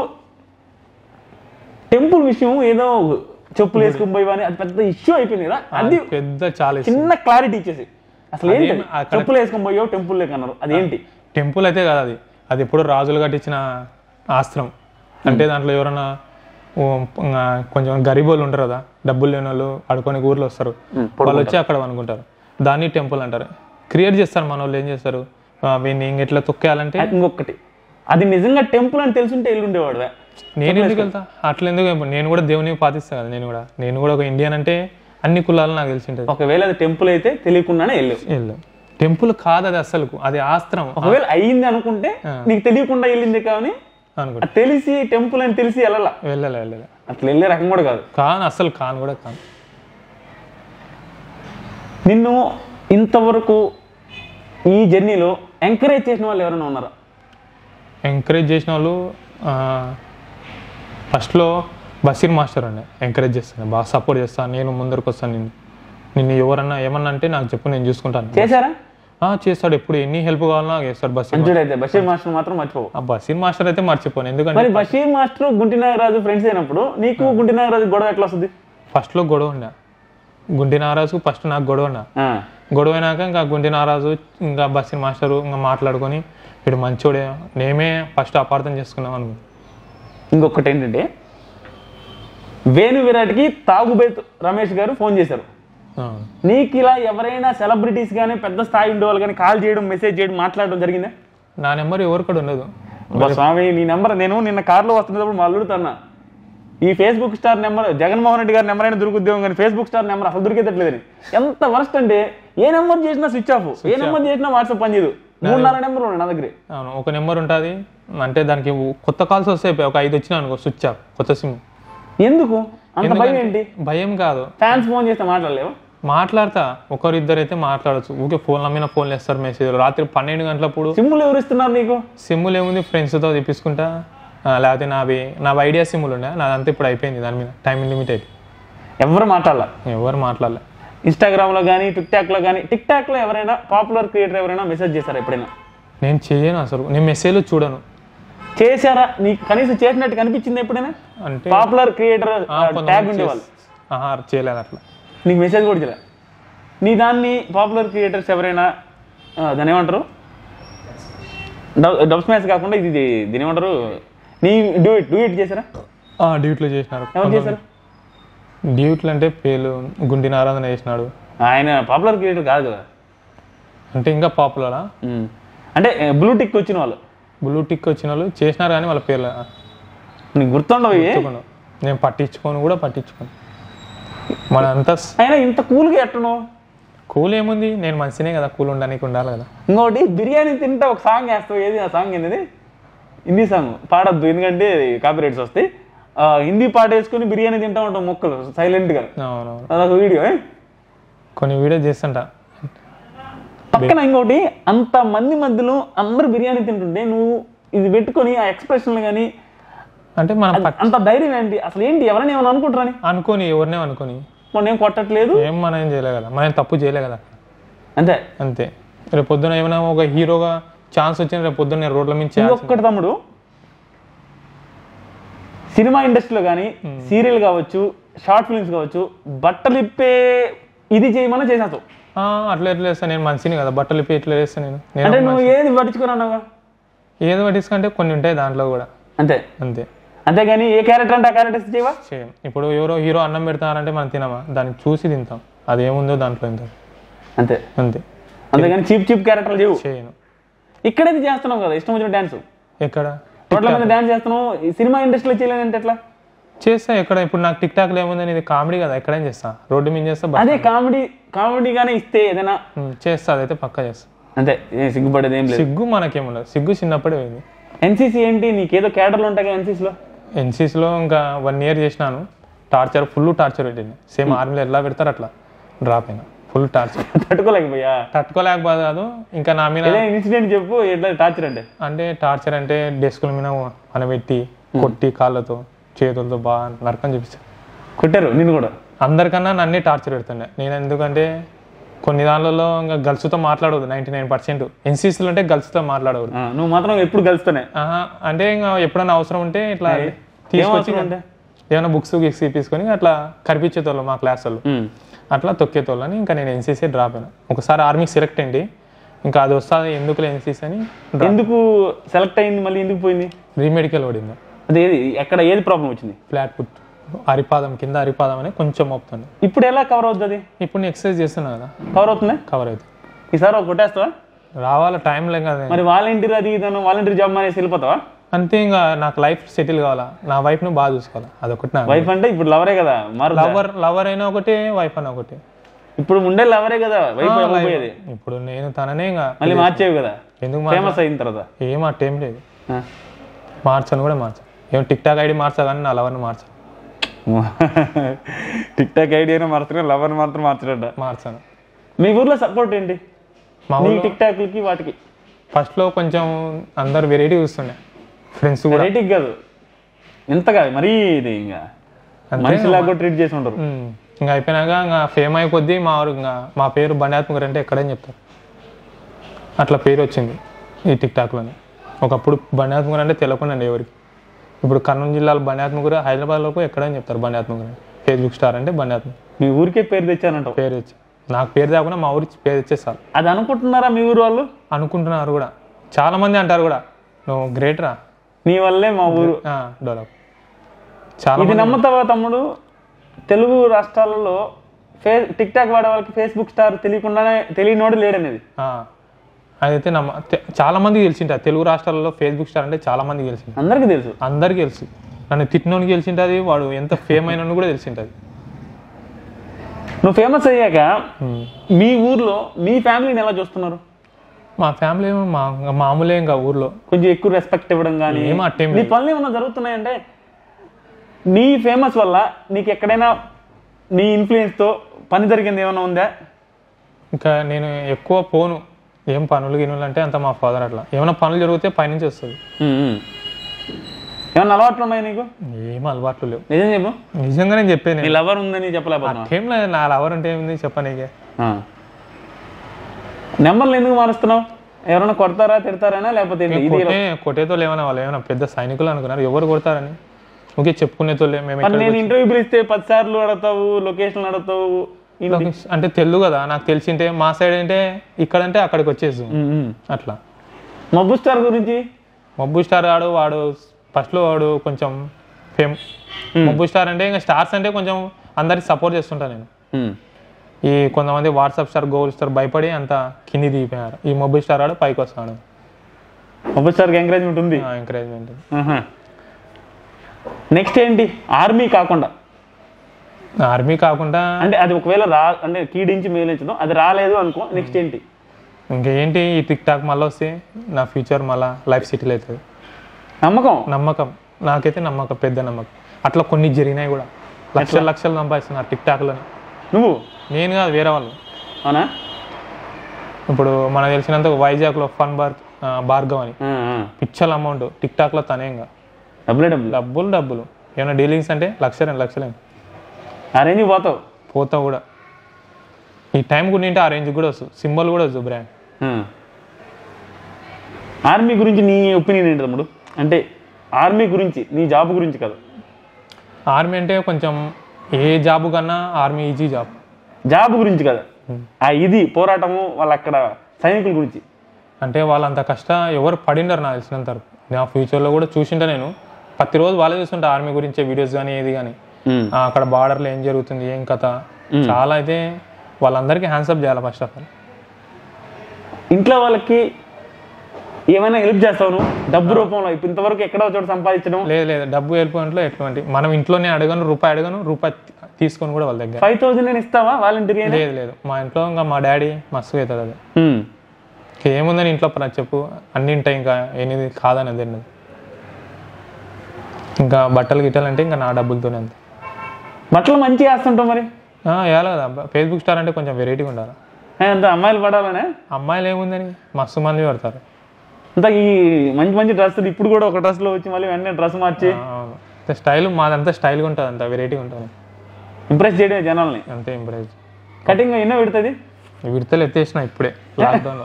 టెంపుల్ విషయం ఏదో చెప్పులు వేసుకుని పోయి అని అది పెద్ద ఇష్యూ అయిపోయింది కదా అది పెద్ద చాలా ఇష్టం చిన్న క్లారిటీ ఇచ్చేసి అసలు ఏంటి అదేం అక్కడ- చెప్పులు వేసుకొని పోయో టెంపుల్ లేక అన్నారు అదేంటి టెంపుల్ అయితే కాదు అది అది ఎప్పుడు రాజులు కట్టించిన ఆస్త్రం అంటే దాంట్లో ఎవరైనా ఓ, ఆ, కొంచెం గరీబోళ్ళు ఉంటారు కదా డబ్బులు లేని వాళ్ళు ఆడుకొని ఊర్లో వస్తారు వాళ్ళు వచ్చి అక్కడ అనుకుంటారు దాన్ని టెంపుల్ అంటారు క్రియేట్ చేస్తారు మన వాళ్ళు ఏం చేస్తారు ఆ, వీడిని ఇంకెట్లా తొక్కేయాలంటే అది ఇంకొకటి అది నిజంగా టెంపుల్ అని తెలుసుంటే వెళ్ళుండేవాడు నేను ఎందుకు వెళ్తా అట్లా ఎందుకు వెళ్తా? నేను కూడా దేవుని పాటిస్తా కదా నేను కూడా నేను కూడా ఒక ఇండియన్ అంటే అన్ని కులాలు నాకు తెలిసి ఉంటుంది ఒకవేళ అది టెంపుల్ అయితే తెలియకుండానే వెళ్ళావు వెళ్ళు టెంపుల్ కాదు అది అసలు అది ఆస్త్రం ఒకవేళ అయ్యింది అనుకుంటే నీకు తెలియకుండా వెళ్ళింది కానీ అనుకుంటా అది తెలిసి టెంపుల్ అని తెలిసి వెళ్ళాల వెళ్ళలే వెళ్ళలే అట్లా వెళ్ళే రకం కూడా కాదు కాను అసలు కాను కూడా కాను నిన్ను ఇంతవరకు ఈ జర్నీలో ఎంకరేజ్ చేసిన వాళ్ళు ఎవరైనా ఉన్నారా ఎంకరేజ్ చేసిన వాళ్ళు ఫస్ట్లో బషీర్ మాస్టర్ అండి ఎంకరేజ్ చేస్తాను బాగా సపోర్ట్ చేస్తాను నేను ముందరకు వస్తాను నిన్ను నిన్ను ఎవరన్నా ఏమన్నా అంటే నాకు చెప్పు నేను చూసుకుంటాను చేశారా ఆ, చేస్తాడు ఎప్పుడు ఎన్ని హెల్ప్ కావాలన్నా చేస్తాడు బషీర్ మంచుడైతే బషీర్ మాస్టర్ మాత్రం మర్చిపోవు ఆ బషీర్ మాస్టర్ అయితే మర్చిపోను ఎందుకంటే మరి బషీర్ మాస్టర్ గుంటి నాగరాజు ఫ్రెండ్స్ అయినప్పుడు నీకు గుంటి నాగరాజు గొడవ ఎట్లా వస్తుంది ఫస్ట్లో గొడవ ఉండే గుండి నారాజు ఫస్ట్ నాకు గొడవ ఉండే ఆ, గొడవ అయినాక ఇంకా గుండి నారాజు ఇంకా బషీర్ మాస్టరు ఇంకా మాట్లాడుకొని వీడు మంచోడే నేమే ఫస్ట్ అపార్థం చేసుకున్నాం అనుకో ఇంకొకటి ఏంటంటే వేణు విరాట్కి తాగుబేత్ రమేష్ గారు ఫోన్ చేశారు అవును. నీకు ఇలా ఎవరైనా సెలబ్రిటీస్ కానీ పెద్ద స్థాయి ఉండేవాళ్ళు కానీ కాల్ చేయడం మెసేజ్ చేయడం మాట్లాడడం జరిగిందా నా నెంబర్ ఎవరు కూడా ఉండదు అబ్బా స్వామి నీ నెంబర్ నేను నిన్న కార్లో వస్తున్నప్పుడు మా అల్లుడు తన్నా ఈ Facebook star number Jaganmohan Reddy గారి నెంబర్ అయినా దొరుకుద్దేమో కానీ ఫేస్బుక్ స్టార్ నెంబర్ అసలు దొరికేటట్లేదని ఎంత వరస్ట్ అంటే ఏ నెంబర్ చేసినా స్విచ్ ఆఫ్ ఏ నెంబర్ చేసినా వాట్సాప్ పనిచేయదు మూడు నాలుగు నెంబర్లు ఉన్నాయి నా దగ్గర అవును ఒక నెంబర్ ఉంటుంది అంటే దానికి కొత్త కాల్స్ వస్తాయి ఒక ఐదు వచ్చినా అనుకో స్విచ్ ఆఫ్ కొత్త సిమ్ ఎందుకు అంత భయం ఏంటి భయం కాదు ఫ్యాన్స్ ఫోన్ చేస్తే మాట్లాడలేవు మాట్లాడతా ఒకరిద్దరు అయితే మాట్లాడచ్చు ఊకే ఫోన్ల మీద ఫోన్లు వేస్తారు మెసేజ్ రాత్రి పన్నెండు గంటలప్పుడు సిమ్ములు ఎవరు ఇస్తున్నారు నీకు సిమ్ములు ఏముంది ఫ్రెండ్స్తో తెప్పించుకుంటా ఆ, లేకపోతే నావి నా ఐడియా సిమ్ములు ఉండే నాదంతా ఇప్పుడు అయిపోయింది దాని మీద టైం లిమిట్ అయిపోయింది ఎవరు మాట్లాడాల ఎవరు మాట్లాడలే ఇన్స్టాగ్రామ్లో కానీ టిక్ టాక్లో కానీ టిక్ టాక్లో ఎవరైనా పాపులర్ క్రియేటర్ ఎవరైనా మెసేజ్ చేశారా ఎప్పుడైనా నేను చేయను అసలు నేను మెసేజ్లు చూడను చేశారా నీకు కనీసం చేసినట్టు కనిపించింది ఎప్పుడైనా అంటే పాపులర్ క్రియేటర్ ఆ, కొంతమంది ట్యాగ్ ఉండేవాళ్ళు చేస్- ఆహా, చేయలేదు అట్లా నీకు మెసేజ్ కూడా చేయలే నీ దాన్ని పాపులర్ క్రియేటర్స్ ఎవరైనా ఆ, దాన్ని ఏమంటారు డబ్ డబ్ స్మాష్ కాకుండా ఇది ఇది దీని ఏమంటారు నీ డూ ఇట్ డూ ఇట్ చేశారా డ్యూట్లో చేసినారు ఎవరు చేశారు డ్యూట్లు అంటే పేలు గుండి నారాధన చేసినాడు ఆయన పాపులర్ క్రియేటర్ కాదు కదా అంటే ఇంకా పాపులరా ఉమ్. అంటే బ్లూ టిక్ వచ్చిన వాళ్ళు బ్లూ టిక్ వచ్చిన వాళ్ళు చేసినారు కానీ వాళ్ళ పేర్లు నీకు గుర్తుండవు ఇవి? గుర్తుకున్నావు. నేను పట్టించుకోను కూడా పట్టించుకోను మన అంతా అయినా ఇంత కూల్గా ఎట్టను కూల్ ఏముంది నేను మంచినే కదా కూల్ ఉండడానికి ఉండాలి కదా ఇంకోటి బిర్యానీ తింటే ఒక సాంగ్ వేస్తావు ఏది ఆ సాంగ్ ఏంది హిందీ సాంగ్ పాడద్దు ఎందుకంటే కాపీ రైట్స్ వస్తాయి ఆ, హిందీ పాట వేసుకొని బిర్యానీ తింటా ఉంటాం మొక్కలు సైలెంట్గా అవునవును అదొక వీడియో ఏ? కొన్ని వీడియో చేస్తుంటా పక్కన ఇంకోటి అంత మంది మధ్యలో అందరూ బిర్యానీ తింటుంటే నువ్వు ఇది పెట్టుకొని ఆ ఎక్స్ప్రెషన్లు కానీ అంటే మనం పట్- అంత ధైర్యం ఏంటి అసలు ఏంటి ఎవరైనా ఏమైనా అనుకుంటారని అనుకోని ఎవరినే అనుకోని మొన్న ఏం కొట్టట్లేదు ఏం మనం ఏం చేయలే కదా మనం తప్పు చేయలే కదా అంతే అంతే రేపు పొద్దున ఏమైనా ఒక హీరోగా ఛాన్స్ వచ్చిన రేపు పొద్దున్న నేను రోడ్ల మీద చేయాల్సి ఇంకొకటి తమ్ముడు సినిమా ఇండస్ట్రీలో కానీ సీరియల్ కావచ్చు షార్ట్ ఫిల్మ్స్ కావచ్చు బట్టలు ఇప్పే ఇది చేయమన్నా చేసేస్తావు ఆ, అట్లా ఎట్లా వేస్తాను నేను మనిషిని కదా బట్టలు ఇప్పి ఎట్లా వేస్తాను నేను అంటే నేను నువ్వు ఏది పట్టించుకుని అన్నావుగా ఏదో పట్టించుకుంటే కొన్ని ఉంటాయి దాంట్లో కూడా అంతే అంతే అంతేగాని ఏ క్యారెక్టర్ అంటే ఆ క్యారెక్టర్స్ చేయవా చేయం ఇప్పుడు ఎవరో హీరో అన్నం పెడతారంటే మనం తినమా దాన్ని చూసి తింటాం అది ఏముందో దాంట్లో ఎంత అంతే అంతే అంతేగాని చీప్ చీప్ క్యారెక్టర్లు చేయవు చేయను ఇక్కడైతే చేస్తున్నావు కదా ఇష్టం వచ్చిన డ్యాన్స్ ఎక్కడ రోడ్ల మీద డ్యాన్స్ చేస్తున్నావు ఈ సినిమా ఇండస్ట్రీలో చేయలేనంటే ఎట్లా చేస్తా ఎక్కడ ఇప్పుడు నాకు టిక్ టాక్లో ఏముందని ఇది కామెడీ కదా ఎక్కడైనా చేస్తా రోడ్డు మీద చేస్తా బస్ అదే కామెడీ కామెడీగానే ఇస్తే ఏదైనా ఉమ్, చేస్తా అదైతే పక్కా చేస్తా అంతే ఏ సిగ్గుపడేది ఏం లేదు సిగ్గు మనకేముండదు సిగ్గు చిన్నప్పుడే పోయింది ఎన్సీసీ ఏంటి నీకేదో క్యాడర్లు ఉంటాయి కదా ఎన్సీసీలో ఎన్సీసీలో ఇంకా వన్ ఇయర్ చేసినాను టార్చర్ ఫుల్ టార్చర్ పెట్టింది సేమ్ ఆర్మీలో ఎట్లా పెడతారు అట్లా డ్రాప్ అయినా ఫుల్ టార్చర్ తట్టుకోలేకపోయా తట్టుకోలేకపోతే కాదు ఇంకా నా మీద ఏదైనా ఇన్సిడెంట్ చెప్పు ఎట్లా టార్చర్ అంటే అంటే టార్చర్ అంటే డెస్కుల మీద అనబెట్టి కొట్టి కాళ్ళతో చేతులతో బాగా నరకం చూపిస్తాను కొట్టారు నిన్ను కూడా అందరికన్నా నన్నే టార్చర్ పెడుతుండే నేను ఎందుకంటే కొన్ని దానిలలో ఇంకా గర్ల్స్తో మాట్లాడవద్దు నైంటీ నైన్ పర్సెంట్ ఎన్సీసీలో అంటే గర్ల్స్తో మాట్లాడవద్దు ఆ, నువ్వు మాత్రం ఎప్పుడు కలుస్తానే ఆహా, అంటే ఇంకా ఎప్పుడైనా అవసరం ఉంటే ఇట్లా తీసుకొచ్చి అవసరం ఉంటే? ఏమైనా బుక్స్ గిక్స్ తీసుకొని అట్లా కనిపించేతోళ్ళు మా క్లాస్ వాళ్ళు అట్లా తొక్కేతోళ్ళని ఇంకా నేను ఎన్సీసీ డ్రాప్ అయినా ఒకసారి ఆర్మీకి సెలెక్ట్ అయింది ఇంకా అది వస్తుంది ఎందుకులే ఎన్సీసీ అని ఎందుకు సెలెక్ట్ అయింది మళ్ళీ ఎందుకు పోయింది రీమెడికల్ పడింది అదే ఏది ఎక్కడ ఏది ప్రాబ్లం వచ్చింది ఫ్లాట్ ఫుట్ అరిపాదం కింద అరిపాదం అని కొంచెం మోపుతుంది ఇప్పుడు ఎలా కవర్ అవుతుంది ఇప్పుడు నేను ఎక్సర్సైజ్ చేస్తున్నా కదా కవర్ అవుతుంది కవర్ అవుతుంది ఈసారి ఒక కొట్టేస్తావా రావాల టైం లేక కదా మరి వాలంటీర్ అది ఇదను వాలంటీర్ జాబ్ మానేసి వెళ్ళిపోతావా అంతే ఇంకా నాకు లైఫ్ సెటిల్ కావాలా నా వైఫ్ను బాగా చూసుకోవాలా అదొకటి నా వైఫ్ అంటే ఇప్పుడు లవరే కదా మరి లవర్ లవర్ అయినా ఒకటి వైఫ్ అయినా ఒకటి ఇప్పుడు ఉండే లవరే కదా వైఫ్ అయిపోయేది ఇప్పుడు నేను తననే ఇంకా మళ్ళీ మార్చేవి కదా ఎందుకు మా ఫేమస్ అయిన తర్వాత ఏం అట్టేం లేదు ఆ. మార్చను కూడా మార్చను ఏం టిక్ టాక్ ఐడి మార్చా కానీ నా లవర్ని మార్చను టిక్ టాక్ ఐడియానే మార్చడం లవర్ మాత్రం మార్చడంట మార్చను మీ ఊర్లో సపోర్ట్ ఏంటి మా నీ ఊళ్ళో టిక్ టాక్లకి వాటికి ఫస్ట్లో కొంచెం అందరు వెరైటీ చూస్తుండే ఫ్రెండ్స్ కూడా వెరైటీ కాదు ఎంత కాదు మరీ ఇది ఇంకా అంతే మనిషిలాగా ట్రీట్ చేసి ఉంటారు ఉమ్. ఇంకా అయిపోయినాక ఇంకా ఫేమ్ అయ్యి కొద్దీ మా ఊరు ఇంకా మా పేరు బండాత్మకర్ అంటే ఎక్కడని చెప్తారు అట్లా పేరు వచ్చింది ఈ టిక్ టాక్లోనే ఒకప్పుడు బండాత్మకర్ అంటే తెలియకుండా ఎవరికి ఇప్పుడు కర్నూలు జిల్లాలో బండాత్మకర్ హైదరాబాద్లో ఎక్కడని చెప్తారు బండాత్మకర్ అని ఫేస్బుక్ స్టార్ అంటే బండాత్మకర్ మీ ఊరికే పేరు తెచ్చానంటావు పేరు వచ్చి నాకు పేరు కాకుండా మా ఊరికి పేరు వచ్చేసారు అది అనుకుంటున్నారా మీ ఊరు వాళ్ళు అనుకుంటున్నారు కూడా చాలా మంది అంటారు కూడా నువ్వు గ్రేట్ రా నీ వల్లే మా ఊరు డెవలప్ చాలా ఇది నమ్ముతావా తమ్ముడు తెలుగు రాష్ట్రాలలో ఫే టిక్ టాక్ వాడే వాళ్ళకి ఫేస్బుక్ స్టార్ తెలియకుండానే తెలియనోడు లేడనేది ఆ, అదైతే నమ్మ తె- చాలా మందికి తెలిసింటారు తెలుగు రాష్ట్రాలలో ఫేస్బుక్ స్టార్ అంటే చాలా మందికి తెలిసింది అందరికీ తెలుసు అందరికీ తెలుసు నన్ను తిట్టినోనికి తెలిసింటుంది వాడు ఎంత ఫేమ్ అయినా కూడా తెలిసింటుంది నువ్వు ఫేమస్ అయ్యాక మీ ఊర్లో మీ ఫ్యామిలీని ఎలా చూస్తున్నారు మా ఫ్యామిలీ ఏమో మా ఇంకా మామూలే ఇంకా ఊర్లో కొంచెం ఎక్కువ రెస్పెక్ట్ ఇవ్వడం కానీ ఏం అట్టేం నీ పనులు ఏమన్నా జరుగుతున్నాయంటే నీ ఫేమస్ వల్ల నీకు ఎక్కడైనా నీ ఇన్ఫ్లుయెన్స్తో పని జరిగింది ఏమైనా ఉందా ఇంకా నేను ఎక్కువ పోను ఏం పనులు గినులు అంటే అంత మా ఫాదర్ అట్లా ఏమైనా పనులు జరిగితే పైనుంచి వస్తుంది ఏమన్నా అలవాట్లు ఉన్నాయి నీకు ఏం అలవాట్లు లేవు నిజం చెప్పు నిజంగానే చెప్పాను నీ లవర్ ఉందని చెప్పలేకపోతున్నా ఏం లేదు నా లవర్ అంటే ఏముంది చెప్పనీకే నెంబర్లు ఎందుకు మారుస్తున్నావు ఎవరైనా కొడతారా తిడతారా లేకపోతే ఏంటి? ఇది కొట్టే కొట్టేతో ఏమైనా వాళ్ళు ఏమైనా పెద్ద సైనికులు అనుకున్నారు ఎవరు కొడతారని ఓకే చెప్పుకునేతో మేము మరి నేను ఇంటర్వ్యూ పిలిస్తే పది సార్లు అడుగుతావు లొకేషన్ అడుగుతావు ఏంటి? ఇక్కడ అంటే తెలుగు కదా నాకు తెలిసింటే మా సైడ్ అంటే ఇక్కడంటే అక్కడికి వచ్చేసి ఉమ్, ఉమ్. అట్లా మబ్బు స్టార్ గురించి మబ్బు స్టార్ ఆడు వాడు ఫస్ట్లో వాడు కొంచెం ఫేమ్ మబ్బు స్టార్ అంటే ఇంకా స్టార్స్ అంటే కొంచెం అందరికి సపోర్ట్ చేస్తుంటాను నేను ఉమ్. ఈ కొంతమంది వాట్సాప్ స్టార్ గోల్ స్టార్ భయపడి అంత కింది దిగిపోయారు ఈ మబ్బు స్టార్ ఆడు పైకి వస్తాడు మబ్బు స్టార్కి ఎంకరేజ్మెంట్ ఉంది ఎంకరేజ్మెంట్ నెక్స్ట్ ఏంటి ఆర్మీ కాకుండా ఆర్మీ కాకుండా అంటే అది ఒకవేళ రా అంటే కీడించి మేలించడం అది రాలేదు అనుకో నెక్స్ట్ ఏంటి ఇంకేంటి ఈ టిక్ టాక్ మళ్ళీ వస్తే నా ఫ్యూచర్ మళ్ళీ లైఫ్ సెటిల్ అవుతుంది నమ్మకం నమ్మకం నాకైతే నమ్మకం పెద్ద నమ్మకం అట్లా కొన్ని జరిగినాయి కూడా లక్షల లక్షలు సంపాదిస్తున్నారు టిక్ టాక్లోనే నువ్వు నేను కాదు వేరే వాళ్ళు అవునా ఇప్పుడు మనకు తెలిసినంత వైజాగ్లో ఫన్ బార్ భార్గవ్ అని ఆ, ఆ. పిచ్చల అమౌంట్ టిక్ టాక్లో తనేంగా డబ్బులే డబ్బులు డబ్బులు డబ్బులు ఏమైనా డీలింగ్స్ అంటే లక్ష రెండు లక్షలే ఆ రేంజ్ పోతావు పోతావు కూడా ఈ టైం కూడా నింటే ఆ రేంజ్ కూడా వస్తుంది సింబల్ కూడా వస్తుంది బ్రాండ్ ఆ. ఆర్మీ గురించి నీ ఒపీనియన్ ఏంటి తమ్ముడు అంటే ఆర్మీ గురించి నీ జాబ్ గురించి కదా ఆర్మీ అంటే కొంచెం ఏ జాబ్ కన్నా ఆర్మీ ఈజీ జాబ్ జాబ్ గురించి కదా ఆ ఇది పోరాటము వాళ్ళ అక్కడ సైనికుల గురించి అంటే వాళ్ళంత కష్ట ఎవరు పడిండరు నాకు తెలిసినంత వరకు నా ఫ్యూచర్లో కూడా చూసింటా నేను ప్రతిరోజు వాళ్ళే చూస్తుంటా ఆర్మీ గురించే వీడియోస్ కానీ ఏది కానీ ఆ, అక్కడ బార్డర్లో ఏం జరుగుతుంది ఏం కథ చాలా అయితే వాళ్ళందరికీ హ్యాండ్సప్ చేయాలి ఫస్ట్ ఆఫ్ ఆల్ ఇంట్లో వాళ్ళకి ఏమైనా హెల్ప్ చేస్తావు నువ్వు డబ్బు రూపంలో ఇప్పుడు ఇంతవరకు ఎక్కడో చోట సంపాదించడం లేదు లేదు డబ్బు వెళ్ళిపోయినట్లో ఎటువంటి మనం ఇంట్లోనే అడగను రూపాయి అడగను రూపాయి తీసుకొని కూడా వాళ్ళ దగ్గర ఫైవ్ థౌసండ్ నేను ఇస్తావా వాలంటీర్ లేదు లేదు మా ఇంట్లో ఇంకా మా డాడీ మస్తు అవుతుంది అది ఇంకా ఏముందని ఇంట్లో ప్ర- చెప్పు అన్ని ఉంటాయి ఇంకా ఏది కాదని అది అన్నది ఇంకా బట్టలు గిట్టలు అంటే ఇంకా నా డబ్బులతోనే అంతే బట్టలు మంచిగా వేస్తుంటావు మరి ఆ, వేయాలి కదా ఫేస్బుక్ స్టార్ అంటే కొంచెం వెరైటీగా ఉండాలి ఏ, అంత అమ్మాయిలు పడాలనే అమ్మాయిలు ఏముందని మస్తు మంది పడతారు అంత ఈ మంచి మంచి డ్రెస్సులు ఇప్పుడు కూడా ఒక డ్రెస్లో వచ్చి మళ్ళీ వెంటనే డ్రెస్ మార్చి ఆ, అవును అంతే స్టైల్ మాదంతా స్టైల్గా ఉంటుంది అంత వెరైటీగా ఉంటుంది ఇంప్రెస్ చేయడమే జనాల్ని అంతే ఇంప్రైజ్ కటింగ్ ఎన్నో పెడుతుంది విడతలు ఎత్తేసిన ఇప్పుడే లాక్డౌన్లో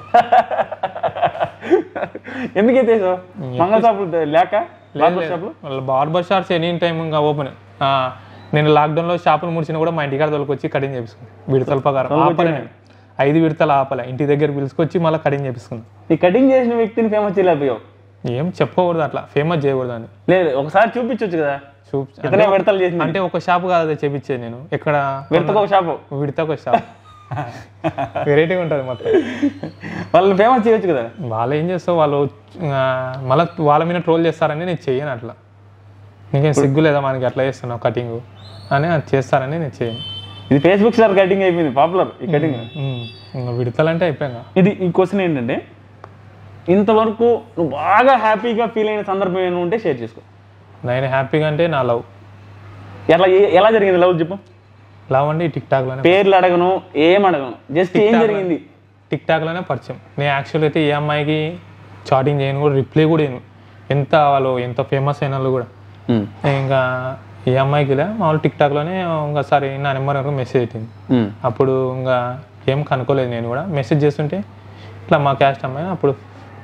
ఎందుకు ఎత్తేసావు మంగళ షాపులు లేక బార్బర్ షాపులు వాళ్ళ బార్బర్ షాప్స్ ఎనీ టైం ఇంకా ఓపెన్ నేను లాక్డౌన్లో షాపులు ముడిచినా కూడా మా ఇంటికాడ తొలకొచ్చి కటింగ్ చేపించుకున్నాను విడతల ప్రకారం ఆపలే నేను ఐదు విడతలు ఆపలే ఇంటి దగ్గర పిలుచుకొచ్చి మళ్ళీ కటింగ్ చేపించుకున్నాను ఈ కటింగ్ చేసిన వ్యక్తిని ఫేమస్ చేయలేకపోయావు ఏం చెప్పకూడదు అట్లా ఫేమస్ చేయకూడదు అని లేదు ఒకసారి చూపించవచ్చు కదా చూప్ ఇతనే విడతలు చేసింది అంటే ఒక షాప్ కాదు అది చేపించేది నేను ఎక్కడ విడతకు ఒక షాపు విడత ఒక షాప్ వెరైటీగా ఉంటుంది మొత్తం వాళ్ళని ఫేమస్ చేయొచ్చు కదా వాళ్ళు ఏం చేస్తావు వాళ్ళు ఆ, మళ్ళీ వాళ్ళ మీద ట్రోల్ చేస్తారని నేను చెయ్యను అట్లా నీకేం సిగ్గు లేదా మనకి అట్లా చేస్తున్నావు కటింగ్ అని అది చేస్తారని నేను చేయను ఇది ఫేస్బుక్ స్టార్ కటింగ్ అయిపోయింది పాపులర్ ఈ కటింగ్ ఉమ్, ఇంకా విడతలంటే అయిపోయాక ఇది ఈ క్వశ్చన్ ఏంటంటే ఇంతవరకు నువ్వు బాగా హ్యాపీగా ఫీల్ అయిన సందర్భం ఏమైనా ఉంటే షేర్ చేసుకో నేను హ్యాపీగా అంటే నా లవ్ ఎట్లా ఏ- ఎలా జరిగింది లవ్ చెప్పు లవ్ అంటే ఈ టిక్ టాక్లోనే పేర్లు అడగను ఏం అడగను జస్ట్ ఏం జరిగింది టిక్ టాక్లోనే పరిచయం నేను యాక్చువల్ అయితే ఏ అమ్మాయికి చాటింగ్ చేయను కూడా రిప్లై కూడా చేయను ఎంత వాళ్ళు ఎంత ఫేమస్ అయిన వాళ్ళు కూడా ఉమ్, ఇంకా ఏ అమ్మాయికి లే మామూలు టిక్ టాక్లోనే ఇంకా సరే నా నెంబర్ వరకు మెసేజ్ పెట్టింది ఉమ్. అప్పుడు ఇంకా ఏం కనుక్కోలేదు నేను కూడా మెసేజ్ చేస్తుంటే ఇట్లా మా క్యాస్ట్ అమ్మాయి అప్పుడు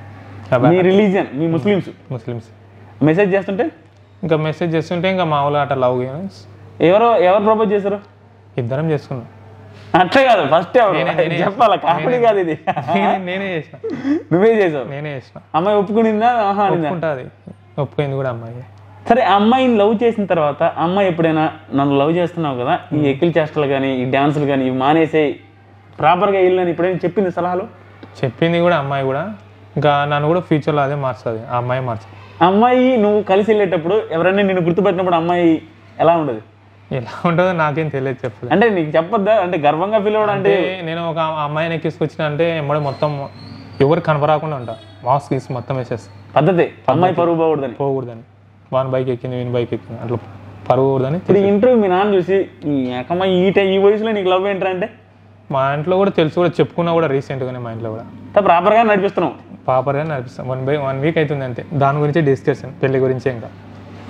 మీ రిలీజియన్ మీ ముస్లిమ్స్ ముస్లిమ్స్ మెసేజ్ చేస్తుంటే ఇంకా మెసేజ్ చేస్తుంటే ఇంకా మామూలు అట్లా లవ్ ఎవరో ఎవరు ప్రపోజ్ చేశారు ఇద్దరం చేసుకున్నాం అట్లే కాదు ఫస్ట్ ఎవరు నేనే- నేనే చెప్పాలా కామెడీ కాదు ఇది నేనే నేనే చేసిన నువ్వే చేసావు నేనే చేసిన అమ్మాయి ఒప్పుకునిందా ఆహా అనిందా ఒప్పుకుంటుంది ఒప్పుకుంది కూడా అమ్మాయి సరే ఆ అమ్మాయిని లవ్ చేసిన తర్వాత ఆ అమ్మాయి ఎప్పుడైనా నన్ను లవ్ చేస్తున్నావు కదా ఈ ఎక్కిల్ చేష్టలు కానీ ఈ డాన్సులు కానీ ఇవి మానేసే ప్రాపర్గా వెళ్ళని ఇప్పుడేం చెప్పింది సలహాలు చెప్పింది కూడా అమ్మాయి కూడా ఇంకా నన్ను కూడా ఫ్యూచర్లో అదే మార్చుతుంది ఆ అమ్మాయి మార్చుతుంది ఆ అమ్మాయి నువ్వు కలిసి వెళ్ళేటప్పుడు ఎవరైనా నిన్ను గుర్తుపెట్టినప్పుడు అమ్మాయి ఎలా ఉండదు ఎలా ఉంటుందో నాకేం తెలియదు చెప్పలేదు అంటే నీకు చెప్పొద్దా అంటే గర్వంగా ఫీల్ అవ్వడం అంటే అంటే నేను ఒక అమ్మాయిని ఎక్కిసుకొచ్చిన అంటే ఎమ్మడే మొత్తం ఎవరు కనపరాకుండా ఉంటా మాస్క్ తీసి మొత్తం వేసేస్తా పద్ధతి అమ్మాయి పరువు పోకూడదని పోకూడదని వాని బైక్ ఎక్కింది వీని బైక్ ఎక్కింది అట్లా పరగకూడదని ఇప్పుడు ఈ ఇంటర్వ్యూ మీ నాన్న చూసి ఈ ఏకమ్మాయి ఈ టై- ఈ వయసులో నీకు లవ్ ఏంటంటే అంటే మా ఇంట్లో కూడా తెలుసు కూడా చెప్పుకున్నా కూడా రీసెంట్గానే మా ఇంట్లో కూడా ప్రాపర్గా నడిపిస్తున్నావు పాపర్గా నడిపిస్తాం వన్ బై వన్ వీక్ అవుతుంది అంతే దాని గురించి డిస్కషన్ పెళ్లి గురించి ఇంకా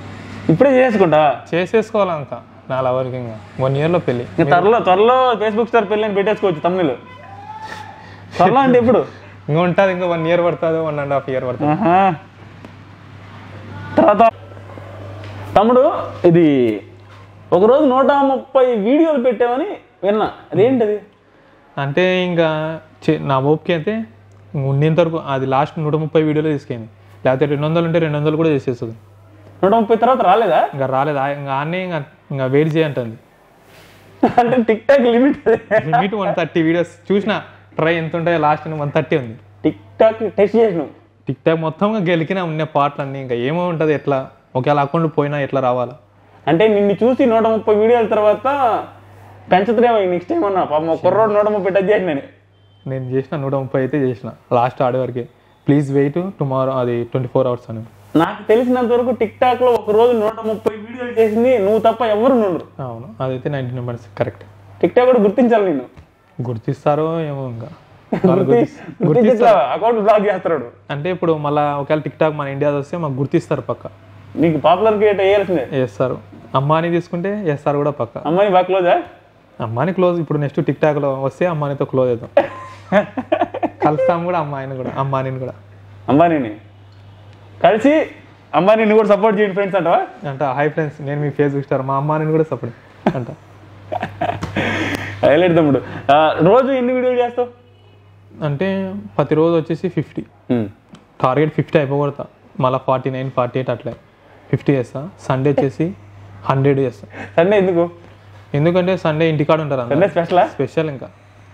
ఇప్పుడే చేసుకుంటా చేసేసుకోవాలి ఇంకా నా లవర్కి ఇంకా వన్ ఇయర్లో పెళ్ళి ఇంకా త్వరలో త్వరలో ఫేస్బుక్ స్టార్ పెళ్ళి అని పెట్టేసుకోవచ్చు తమ్ముళ్ళు త్వరలో అంటే ఇప్పుడు ఇంకా ఉంటుంది ఇంకా వన్ ఇయర్ పడుతుంది వన్ అండ్ హాఫ్ ఇయర్ పడుతుంది ఆహా. తర్వాత తమ్ముడు ఇది ఒకరోజు నూట ముప్పై వీడియోలు పెట్టామని విన్నా అదేంటది అంటే ఇంకా చే- నా ఓపిక అయితే ఉండేంత వరకు అది లాస్ట్ నూట ముప్పై వీడియోలో తీసుకెళ్ళింది లేకపోతే రెండు వందలు ఉంటే రెండు వందలు కూడా చేసేస్తుంది నూట ముప్పై తర్వాత రాలేదా ఇంకా రాలేదు ఆ- ఇంకా ఆనే ఇంకా ఇంకా వెయిట్ చేయంటుంది అంటే TikTok limit limit one thirty videos చూసిన ట్రై ఎంత ఉంటాయో లాస్ట్ వన్ థర్టీ ఉంది టిక్ టాక్ టెస్ట్ చేసిన టిక్ టాక్ మొత్తం గెలికిన ఉన్న పాటలు అన్నీ ఇంకా ఏమో ఉంటుంది ఎట్లా ఒకవేళ అకౌంట్ పోయినా ఎట్లా రావాలా అంటే నిన్ను చూసి నూట ముప్పై వీడియోల తర్వాత పెంచుతురేమో నెక్స్ట్ టైం అన్నా పాపం ఒక కుర్రోడు నూట ముప్పై టచ్ చేసినాను నేను చేసిన నూట ముప్పై అయితే చేసిన లాస్ట్ ఆడే వరకే ప్లీజ్ వెయిట్ టుమారో అది ట్వంటీ ఫోర్ అవర్స్ అని నాకు తెలిసినంత వరకు టిక్ టాక్ లో ఒక రోజు నూట ముప్పై వీడియోలు చేసింది నువ్వు తప్ప ఎవరు నుండు అవును అదైతే ninety numbers correct TikTok కూడా గుర్తించాలి నేను గుర్తిస్తారో ఏమో ఇంకా వాళ్ళు గుర్తి- గుర్తించి అకౌంట్ బ్లాక్ చేస్తాడు అంటే ఇప్పుడు మళ్ళీ ఒకవేళ టిక్ టాక్ మన ఇండియా వస్తే మాకు గుర్తిస్తారు పక్క నీకు పాపులర్ క్రియేట్ వేయాల్సిందే వేస్తారు అమ్మాని తీసుకుంటే వేస్తారు కూడా పక్క అమ్మాయి బాగా క్లోజా అమ్మాని క్లోజ్ ఇప్పుడు నెక్స్ట్ టిక్ టాక్లో వస్తే అమ్మానితో క్లోజ్ అవుతాం కలుస్తాం కూడా అమ్మాయిని కూడా అమ్మానిని కూడా అంబానీని కలిసి అంబానీని కూడా సపోర్ట్ చేయండి ఫ్రెండ్స్ అంటావా అంట హాయ్ ఫ్రెండ్స్ నేను మీ ఫేస్బుక్ స్టార్ మా అమ్మానిని కూడా సపోర్ట్ అంట హైలైట్ తమ్ముడు ఆ, రోజు ఎన్ని వీడియోలు చేస్తావు అంటే ప్రతిరోజు వచ్చేసి ఫిఫ్టీ టార్గెట్ ఫిఫ్టీ అయిపోగొడతా మళ్ళీ ఫార్టీ నైన్ ఫార్టీ ఎయిట్ అట్లా ఫిఫ్టీ చేస్తా సండే వచ్చేసి హండ్రెడ్ చేస్తా సండే ఎందుకు ఎందుకంటే సండే ఇంటికాడ ఉంటారు సండే స్పెషలా స్పెషల్ ఇంకా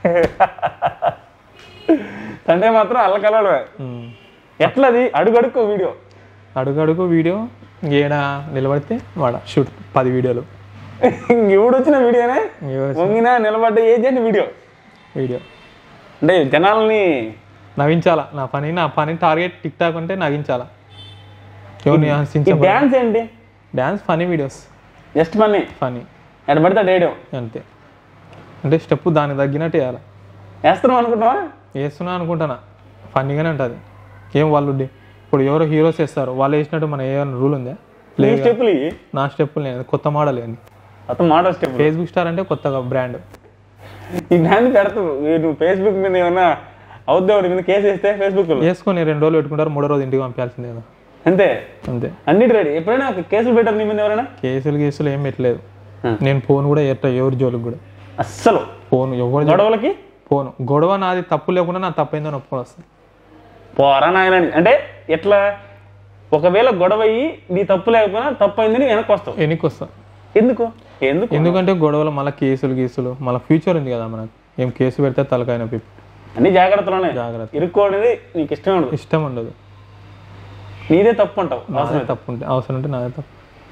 సండే మాత్రం అల్లకలడమే ఉమ్. ఎట్లది అడుగడుకో వీడియో అడుగడుగు వీడియో ఏడ నిలబడితే వాడ షూట్ పది వీడియోలు ఎవడు వచ్చిన వీడియోనే ఎవరు వంగినా నిలబడ్డ ఏ చేయండి వీడియో వీడియో అంటే జనాల్ని నవ్వించాలా నా పని నా పని టార్గెట్ టిక్ టాక్ ఉంటే నవ్వించాలా ఎవరిని ఈ హాస్యించ డ్యాన్స్ ఏంటి dance funny videos just money funny ఎక్కడ పడితే అటు వేయడం అంతే అంటే స్టెప్ దానికి తగ్గినట్టు వేయాలి వేస్తున్నాం అనుకుంటావా వేస్తున్నా అనుకుంటానా ఫన్నీగానే ఉంటుంది ఏం వాళ్ళు డి- ఇప్పుడు ఎవరో హీరోస్ వేస్తారు వాళ్ళు వేసినట్టు మన ఏమైనా రూల్ ఉందా ఈ లేదు స్టెప్పులు ఇవి. నా స్టెప్పులు లేదు కొత్త మోడల్ అని మొత్తం మోడల్ స్టెప్ ఫేస్బుక్ స్టార్ అంటే కొత్తగా బ్రాండ్ ఈ డాన్స్ పెడతావు ఈ నువ్వు ఫేస్బుక్ మీద ఏమన్నా అవుద్దే వాడి మీద కేసు వేస్తే ఫేస్బుక్ లో వేసుకొని రెండు రోజులు పెట్టుకుంటారు మూడో రోజు ఇంటికి పంపించాల్సిందే కదా అంతే అంతే అన్నిటి రెడీ ఎప్పుడైనా ఒక కేసులు పెట్టారు నీ మీద ఎవరైనా కేసులు కేసులు ఏం పెట్టలేదు ఆ. నేను ఫోన్ కూడా ఎట్ట ఎవరి జోలికి కూడా అస్సలు ఫోన్ ఎవరి జోలికి గొడవలకి ఫోన్ గొడవ నాది తప్పు లేకుండా నా తప్పైందో ఒప్పుకొని వస్తుంది పోరా నాయనని అంటే ఎట్లా ఒకవేళ గొడవ అయ్యి నీ తప్పు లేకపోయినా తప్పు అయిందని వెనక్కి వస్తావు వెనక్కి వస్తా ఎందుకు ఎందుకు ఎందుకంటే గొడవలు మళ్ళీ కేసులు గీసులు మళ్ళీ ఫ్యూచర్ ఉంది కదా మనకు ఏం కేసు పెడితే తలకాయ నొప్పి అన్ని జాగ్రత్తలోనే జాగ్రత్త ఇరుక్కోనేది నీకు ఇష్టం ఉండదు ఇష్టం ఉండదు నీదే తప్పు అంటావు నాదే తప్పు ఉంటే అవసరం ఉంటే నాదే తప్పు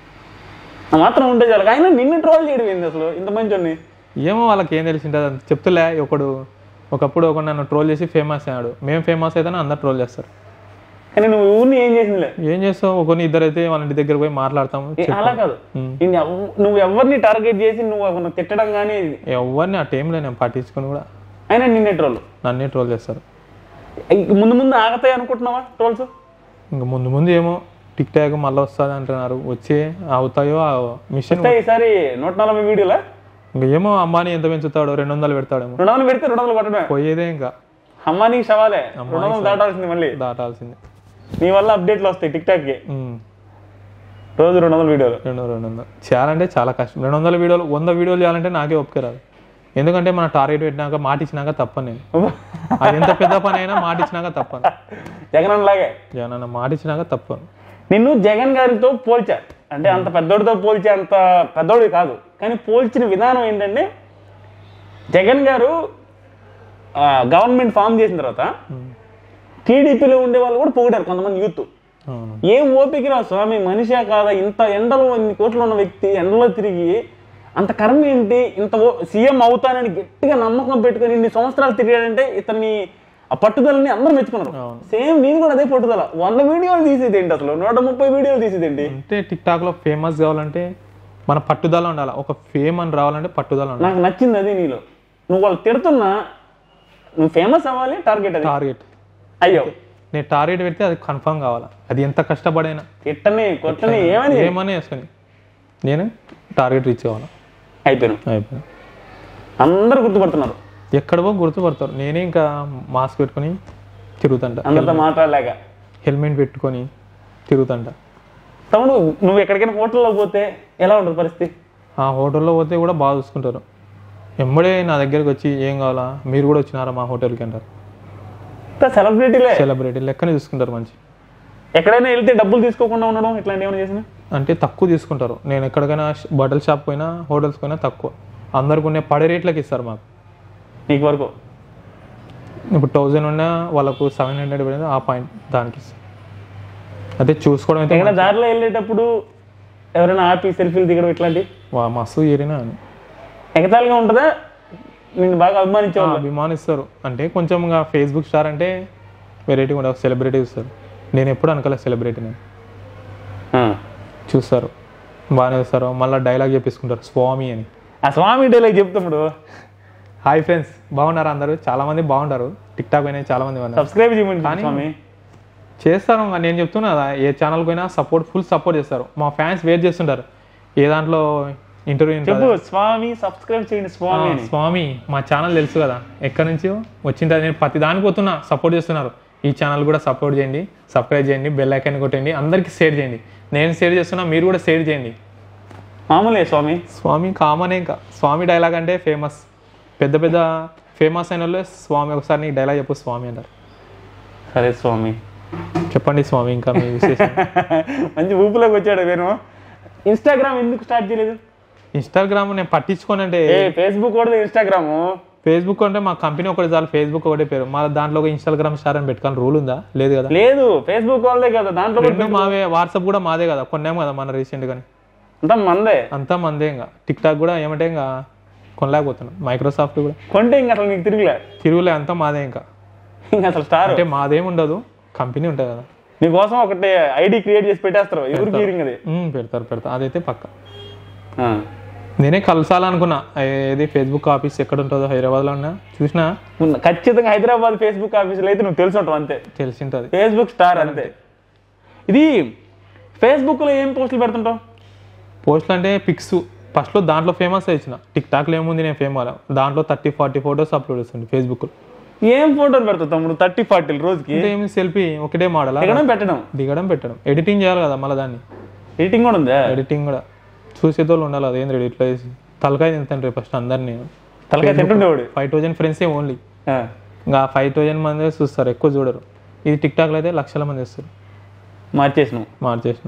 ఆ మాత్రం ఉంటే చాలు ఆయన నిన్ను ట్రోల్ చేయడం ఏంది అసలు ఇంత మంచి ఏమో వాళ్ళకి ఏం తెలిసి ఉంటుంది అంత చెప్తులే ఒకడు ఒకప్పుడు ఒక నన్ను ట్రోల్ చేసి ఫేమస్ అయ్యాడు మేము ఫేమస్ అయితేనే అందరు ట్రోల్ చేస్తారు కానీ నువ్వు ఊరిని ఏం చేసిందిలే ఏం చేస్తావు ఒకరిని ఇద్దరు అయితే వాళ్ళ ఇంటి దగ్గర పోయి మాట్లాడతాము ఏ, అలా కాదు ఉమ్. నిన్ను ఎవ్- నువ్వు ఎవరిని టార్గెట్ చేసి నువ్వు ఎవరిని తిట్టడం కానీ ఎవరిని ఆ టైంలో నేను పట్టించుకొని కూడా అయినా నిన్నే ట్రోల్ నన్నే ట్రోల్ చేస్తారు ముందు ముందు ఆగతాయి అనుకుంటున్నావా ట్రోల్స్ ఇంకా ముందు ముందు ఏమో టిక్ టాక్ మళ్ళీ వస్తుంది అంటున్నారు వచ్చి అవుతాయో ఆ మిషన్ ఈసారి నూట నలభై వీడియోలా ఇంకా ఏమో అమ్మాని ఎంత పెంచుతాడో రెండు వందలు పెడతాడేమో రెండు వందలు పెడితే రెండు వందలు కొట్టడమే పోయేదే ఇంకా అమ్మానికి సవాలే రెండు వందలు దాటాల్సింది మళ్ళీ దాటాల్సిందే నీ వల్ల అప్డేట్లు వస్తాయి టిక్ టాక్ కి ఉమ్. రోజు రెండు వందల వీడియోలు రెండు రెండు వందలు చేయాలంటే చాలా కష్టం రెండు వందల వీడియోలు వంద వీడియోలు చేయాలంటే నాకే ఒప్పుకే రాదు ఎందుకంటే మన టార్గెట్ పెట్టినాక మాట ఇచ్చినాక తప్పను నేను అది ఎంత పెద్ద పని అయినా మాట ఇచ్చినాక తప్పను జగన్ లాగే జగనన్న మాట ఇచ్చినాక తప్పను నిన్ను జగన్ గారితో పోల్చా అంటే అంత పెద్దోడితో పోల్చే అంత పెద్దోడి కాదు కానీ పోల్చిన విధానం ఏంటంటే జగన్ గారు గవర్నమెంట్ ఫామ్ చేసిన తర్వాత టీడీపీలో ఉండే వాళ్ళు కూడా పొగిడారు కొంతమంది యూత్ అవును ఏం ఓపిక రా స్వామి మనిషే కాదా ఇంత ఎండలో ఇన్ని కోట్లు ఉన్న వ్యక్తి ఎండలో తిరిగి అంత కర్మ ఏంటి ఇంత సీఎం అవుతానని గట్టిగా నమ్మకం పెట్టుకొని ఇన్ని సంవత్సరాలు తిరిగాడంటే ఇతన్ని ఆ పట్టుదలని అందరూ మెచ్చుకున్నారు అవును. సేమ్ నేను కూడా అదే పట్టుదల వంద వీడియోలు తీసేది ఏంటి అసలు నూట ముప్పై వీడియోలు తీసేది ఏంటి అంటే టిక్ టాక్లో ఫేమస్ కావాలంటే మన పట్టుదల ఉండాలి ఒక ఫేమ్ అని రావాలంటే పట్టుదల ఉండాలి నాకు నచ్చింది అది నీలో నువ్వు వాళ్ళు తిడుతున్నా నువ్వు ఫేమస్ అవ్వాలి టార్గెట్ అది టార్గెట్ అయ్యో నేను టార్గెట్ పెడితే అది కన్ఫర్మ్ కావాలి అది ఎంత కష్టపడైనా తిట్టని కొట్టని ఏమని ఏమని వేసుకొని నేను టార్గెట్ రీచ్ కావాలి అయిపోయాను అయిపోయింది అందరు గుర్తుపడుతున్నారు ఎక్కడవో గుర్తుపడతారు నేనే ఇంకా మాస్క్ పెట్టుకొని తిరుగుతుంటా అందరితో మాట్లాడలేక హెల్మెట్ పెట్టుకొని తిరుగుతుంటా తమ్ముడు నువ్వు ఎక్కడికైనా హోటల్లో పోతే ఎలా ఉంటుంది పరిస్థితి ఆ హోటల్లో పోతే కూడా బాగా చూసుకుంటారు ఎంబడే నా దగ్గరికి వచ్చి ఏం కావాలా మీరు కూడా వచ్చినారా మా హోటల్కి అంటారు సెలబ్రిటీలే సెలబ్రిటీ లెక్కనే చూసుకుంటారు మంచి ఎక్కడైనా వెళ్తే డబ్బులు తీసుకోకుండా ఉండడం ఇట్లాంటి ఏమైనా చేసిన అంటే తక్కువ తీసుకుంటారు నేను ఎక్కడికైనా ష్- బట్టల షాప్ పోయినా హోటల్స్ పోయినా తక్కువ అందరికి ఉన్న పడే రేట్లకి ఇస్తారు మాకు నీకు వరకు ఇప్పుడు థౌజండ్ ఉన్నా వాళ్ళకు సెవెన్ హండ్రెడ్ పడింది ఆ పాయింట్ దానికి ఇస్తారు అదే చూసుకోవడం అయితే ఎక్కడ దారిలో వెళ్ళేటప్పుడు ఎవరైనా ఆపి సెల్ఫీలు దిగడం ఇట్లాంటివి వా- మస్తు ఏరినా అని ఎగతాళిగా ఉంటుందా నేను బాగా అభిమానించే ఆ, అభిమానిస్తారు అంటే కొంచెం ఇంకా ఫేస్బుక్ స్టార్ అంటే వెరైటీ కూడా సెలబ్రిటీ చూస్తారు నేను ఎప్పుడు అనుకోలేదు సెలబ్రిటీ నేను చూస్తారు బాగానే చూస్తారు మళ్ళీ డైలాగ్ చెప్పేసుకుంటారు స్వామి అని ఆ స్వామి డైలాగ్ చెప్తాడు హాయ్ ఫ్రెండ్స్ బాగున్నారా అందరూ చాలా మంది బాగుంటారు టిక్ టాక్ అయినా చాలా మంది ఉన్నారు సబ్స్క్రైబ్ చేయమని స్వామి చేస్తారు ఇంకా నేను చెప్తున్నా కదా ఏ ఛానల్ పోయినా సపోర్ట్ ఫుల్ సపోర్ట్ చేస్తారు మా ఫ్యాన్స్ వెయిట్ చేస్తుంటారు ఏ దాంట్లో ఇంటర్వ్యూ చెప్పు స్వామి సబ్స్క్రైబ్ చేయండి స్వామి అని స్వామి మా ఛానల్ తెలుసు కదా ఎక్కడి నుంచి వచ్చింది నేను ప్రతి దానికి పోతున్నా సపోర్ట్ చేస్తున్నారు ఈ ఛానల్ కూడా సపోర్ట్ చేయండి సబ్స్క్రైబ్ చేయండి బెల్ ఐకాన్ కొట్టండి అందరికీ షేర్ చేయండి నేను షేర్ చేస్తున్నా మీరు కూడా షేర్ చేయండి మామూలే స్వామి స్వామి కామనే ఇంకా స్వామి డైలాగ్ అంటే ఫేమస్ పెద్ద పెద్ద ఫేమస్ అయిన వాళ్ళు స్వామి ఒకసారి నీకు డైలాగ్ చెప్పు స్వామి అంటారు సరే స్వామి చెప్పండి స్వామి ఇంకా మీ విశేషం మంచి ఊపులోకి వచ్చాడు నేను ఇన్స్టాగ్రామ్ ఎందుకు స్టార్ట్ చేయలేదు ఇన్స్టాగ్రామ్ నేను పట్టించుకోనంటే ఏ ఫేస్బుక్ కూడా ఇన్స్టాగ్రామ్ ఫేస్బుక్ అంటే మా కంపెనీ ఒకటి చాలు ఫేస్బుక్ ఒకటే పేరు మా దాంట్లో ఒక ఇన్స్టాగ్రామ్ స్టార్ అని పెట్టుకోవాలి రూల్ ఉందా లేదు కదా లేదు ఫేస్బుక్ వాళ్ళదే కదా దాంట్లో కూడా రెండు మావే వాట్సాప్ కూడా మాదే కదా కొన్నాం కదా మన రీసెంట్ గానీ అంతా మందే అంతా మందే ఇంకా టిక్ టాక్ కూడా ఏమంటే ఇంకా కొనలేకపోతున్నాం మైక్రోసాఫ్ట్ కూడా కొంటే ఇంకా అసలు నీకు తిరిగిలే తిరుగులే అంతా మాదే ఇంకా ఇంకా అసలు స్టార్ అంటే మాదేం ఉండదు కంపెనీ ఉంటుంది కదా నీకోసం ఒకటి ఐడి క్రియేట్ చేసి పెట్టేస్తారు ఎవరికి హీరింగ్ అది ఉమ్, పెడతారు పెడతారు అదైతే పక్క ఆ. నేనే కలసాలనుకున్నా ఏది ఫేస్బుక్ ఆఫీస్ ఎక్కడ ఉంటుందో హైదరాబాద్లో ఉన్నా చూసినా ఉన్న- ఖచ్చితంగా హైదరాబాద్ ఫేస్బుక్ ఆఫీసులో అయితే నువ్వు తెలిసి ఉంటావు అంతే తెలిసింటుంది ఫేస్బుక్ స్టార్ అంతే ఇది ఫేస్బుక్లో ఏం పోస్టులు పెడుతుంటావు పోస్టులు అంటే పిక్స్ ఫస్ట్లో దాంట్లో ఫేమస్ ఇచ్చిన టిక్ టాక్లో ఏముంది నేను ఫేమస్ దాంట్లో థర్టీ ఫార్టీ ఫోటోస్ అప్లోడ్ చేస్తుంది ఫేస్బుక్లో ఏం ఫోటోలు పెడతావు తమ్ముడు థర్టీ ఫార్టీలు రోజుకి అంటే ఏమి సెల్ఫీ ఒకటే మోడల్ ఎక్కడం పెట్టడం దిగడం పెట్టడం ఎడిటింగ్ చేయాలి కదా మళ్ళీ దాన్ని ఎడిటింగ్ కూడా ఉందా ఎడిటింగ్ కూడా చూసేతోళ్ళు ఉండాలి అది ఏంది ఎడిట్లో వేసి తలకాయ తింటాను రేపు ఫస్ట్ అందరినీ తలకాయ తింటుండేవాడు ఫైవ్ థౌజండ్ ఫ్రెండ్సే ఓన్లీ ఆ. ఇంకా ఫైవ్ థౌజండ్ మంది చూస్తారు ఎక్కువ చూడరు ఇది టిక్ టాక్లో అయితే లక్షల మంది వస్తారు మార్చేసినావు మార్చేసిన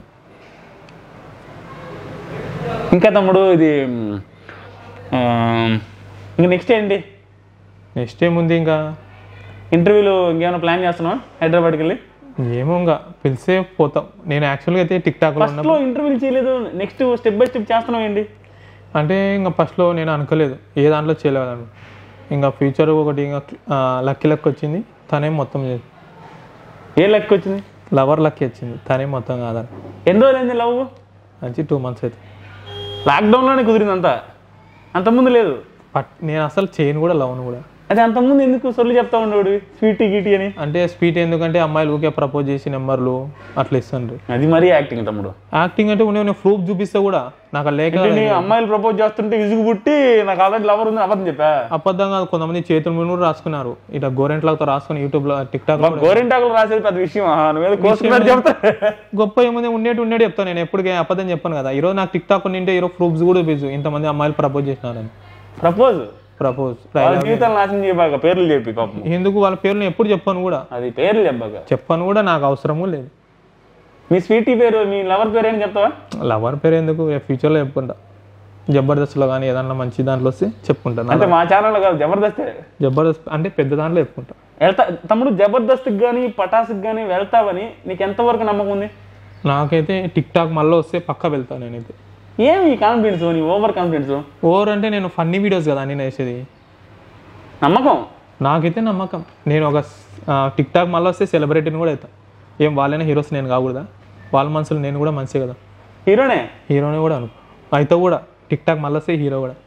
ఇంకా తమ్ముడు ఇది మ్, ఆ, ఇంకా నెక్స్ట్ ఏంటి నెక్స్ట్ ఏముంది ఇంకా ఇంటర్వ్యూలు ఇంకేమైనా ప్లాన్ చేస్తున్నావా హైదరాబాద్కి వెళ్ళి ఏమో ఇంకా పిలిస్తే పోతాం నేను యాక్చువల్గా అయితే టిక్ టాక్లో ఉన్న ఫస్ట్లో ఇంటర్వ్యూలు చేయలేదు నెక్స్ట్ స్టెప్ బై స్టెప్ చేస్తున్నావు ఏంటి అంటే ఇంకా ఫస్ట్లో నేను అనుకోలేదు ఏ దాంట్లో చేయలేదు ఇంకా ఫ్యూచర్ ఒకటి ఇంకా లక్కీ లక్ వచ్చింది తనే మొత్తం చేసి ఏ లెక్క వచ్చింది లవర్ లక్కీ వచ్చింది తనే మొత్తం కాదని ఎన్ని రోజులు అయింది లవ్ మంచి టూ మంత్స్ అయితే లాక్డౌన్లోనే కుదిరింది అంతా అంతకుముందు లేదు పట్ నేను అసలు చేయను కూడా లవ్ను కూడా అదే అంతకుముందు ఎందుకు సొల్లు చెప్తా ఉండేవాడు స్వీటీ గీటీ అని అంటే స్పీడ్ ఎందుకంటే అమ్మాయిలు ఊకే ప్రపోజ్ చేసి నెంబర్లు అట్లా ఇస్తుండ్రు అది మరీ యాక్టింగ్ తమ్ముడు యాక్టింగ్ అంటే నేను ప్రూఫ్ చూపిస్తే కూడా నాకు లేక అంటే నీ అమ్మాయిలు ప్రపోజ్ చేస్తుంటే విసుగు పుట్టి నాకు ఆల్రెడీ లవర్ ఉంది అబద్ధం చెప్పా అబద్ధం కాదు కొంతమంది చేతుల మీద కూడా రాసుకున్నారు ఇట్లా గోరెంట్లాతో రాసుకుని యూట్యూబ్లో టిక్ టాక్ గోరింటాకులు రాసేది పెద్ద విషయం నువ్వేదో కోసుకున్నట్టు చెప్తా గొప్ప ఏముంది ఉండేటి ఉండేటి చెప్తాను నేను ఎప్పటికీ అబద్ధం చెప్పాను కదా ఈరోజు నాకు టిక్ టాక్ ఉండింటే ఈరోజు ప్రూఫ్స్ కూడా చూపించు ఇంతమంది అమ్మాయిలు ప్రపోజ్ చేసినారని ప్రపోజ్ ప్రపోజ్ వాళ్ళ జీవితాలు నాశనం చేయబాక పేర్లు చెప్పి పాపం ఎందుకు వాళ్ళ పేర్లు నేను ఎప్పుడు చెప్పాను కూడా అది పేర్లు చెప్పాక చెప్పాను కూడా నాకు అవసరము లేదు మీ స్వీటీ పేరు మీ లవర్ పేరు ఏంటి చెప్తావా లవర్ పేరు ఎందుకు రేపు ఫ్యూచర్లో చెప్పుకుంటా జబర్దస్త్లో కానీ ఏదన్నా మంచి దాంట్లో వస్తే చెప్పుకుంటాను అంటే మా ఛానల్లో కాదు జబర్దస్త్ జబర్దస్త్ అంటే పెద్ద దాంట్లో చెప్పుకుంటా వెళ్తా తమ్ముడు జబర్దస్త్కి కానీ పటాసుకి కానీ వెళ్తావని నీకు ఎంతవరకు నమ్మకం ఉంది నాకైతే టిక్ టాక్ మళ్ళీ వస్తే పక్కా వెళ్తాను నేనైతే ఏమి ఈ కాన్ఫిడెన్స్ నీ ఓవర్ కాన్ఫిడెన్స్ ఓవర్ అంటే నేను ఫన్నీ వీడియోస్ కదా నేను వేసేది నమ్మకం నాకైతే నమ్మకం నేను ఒక టిక్ టాక్ మళ్ళీ వస్తే సెలబ్రిటీని కూడా అవుతా ఏం వాళ్ళైనా హీరోస్ నేను కాకూడదా వాళ్ళ మనసులో నేను కూడా మంచి కదా హీరోనే హీరోని కూడా అనుకో అయితే కూడా టిక్ టాక్ మళ్ళీ వస్తే హీరో కూడా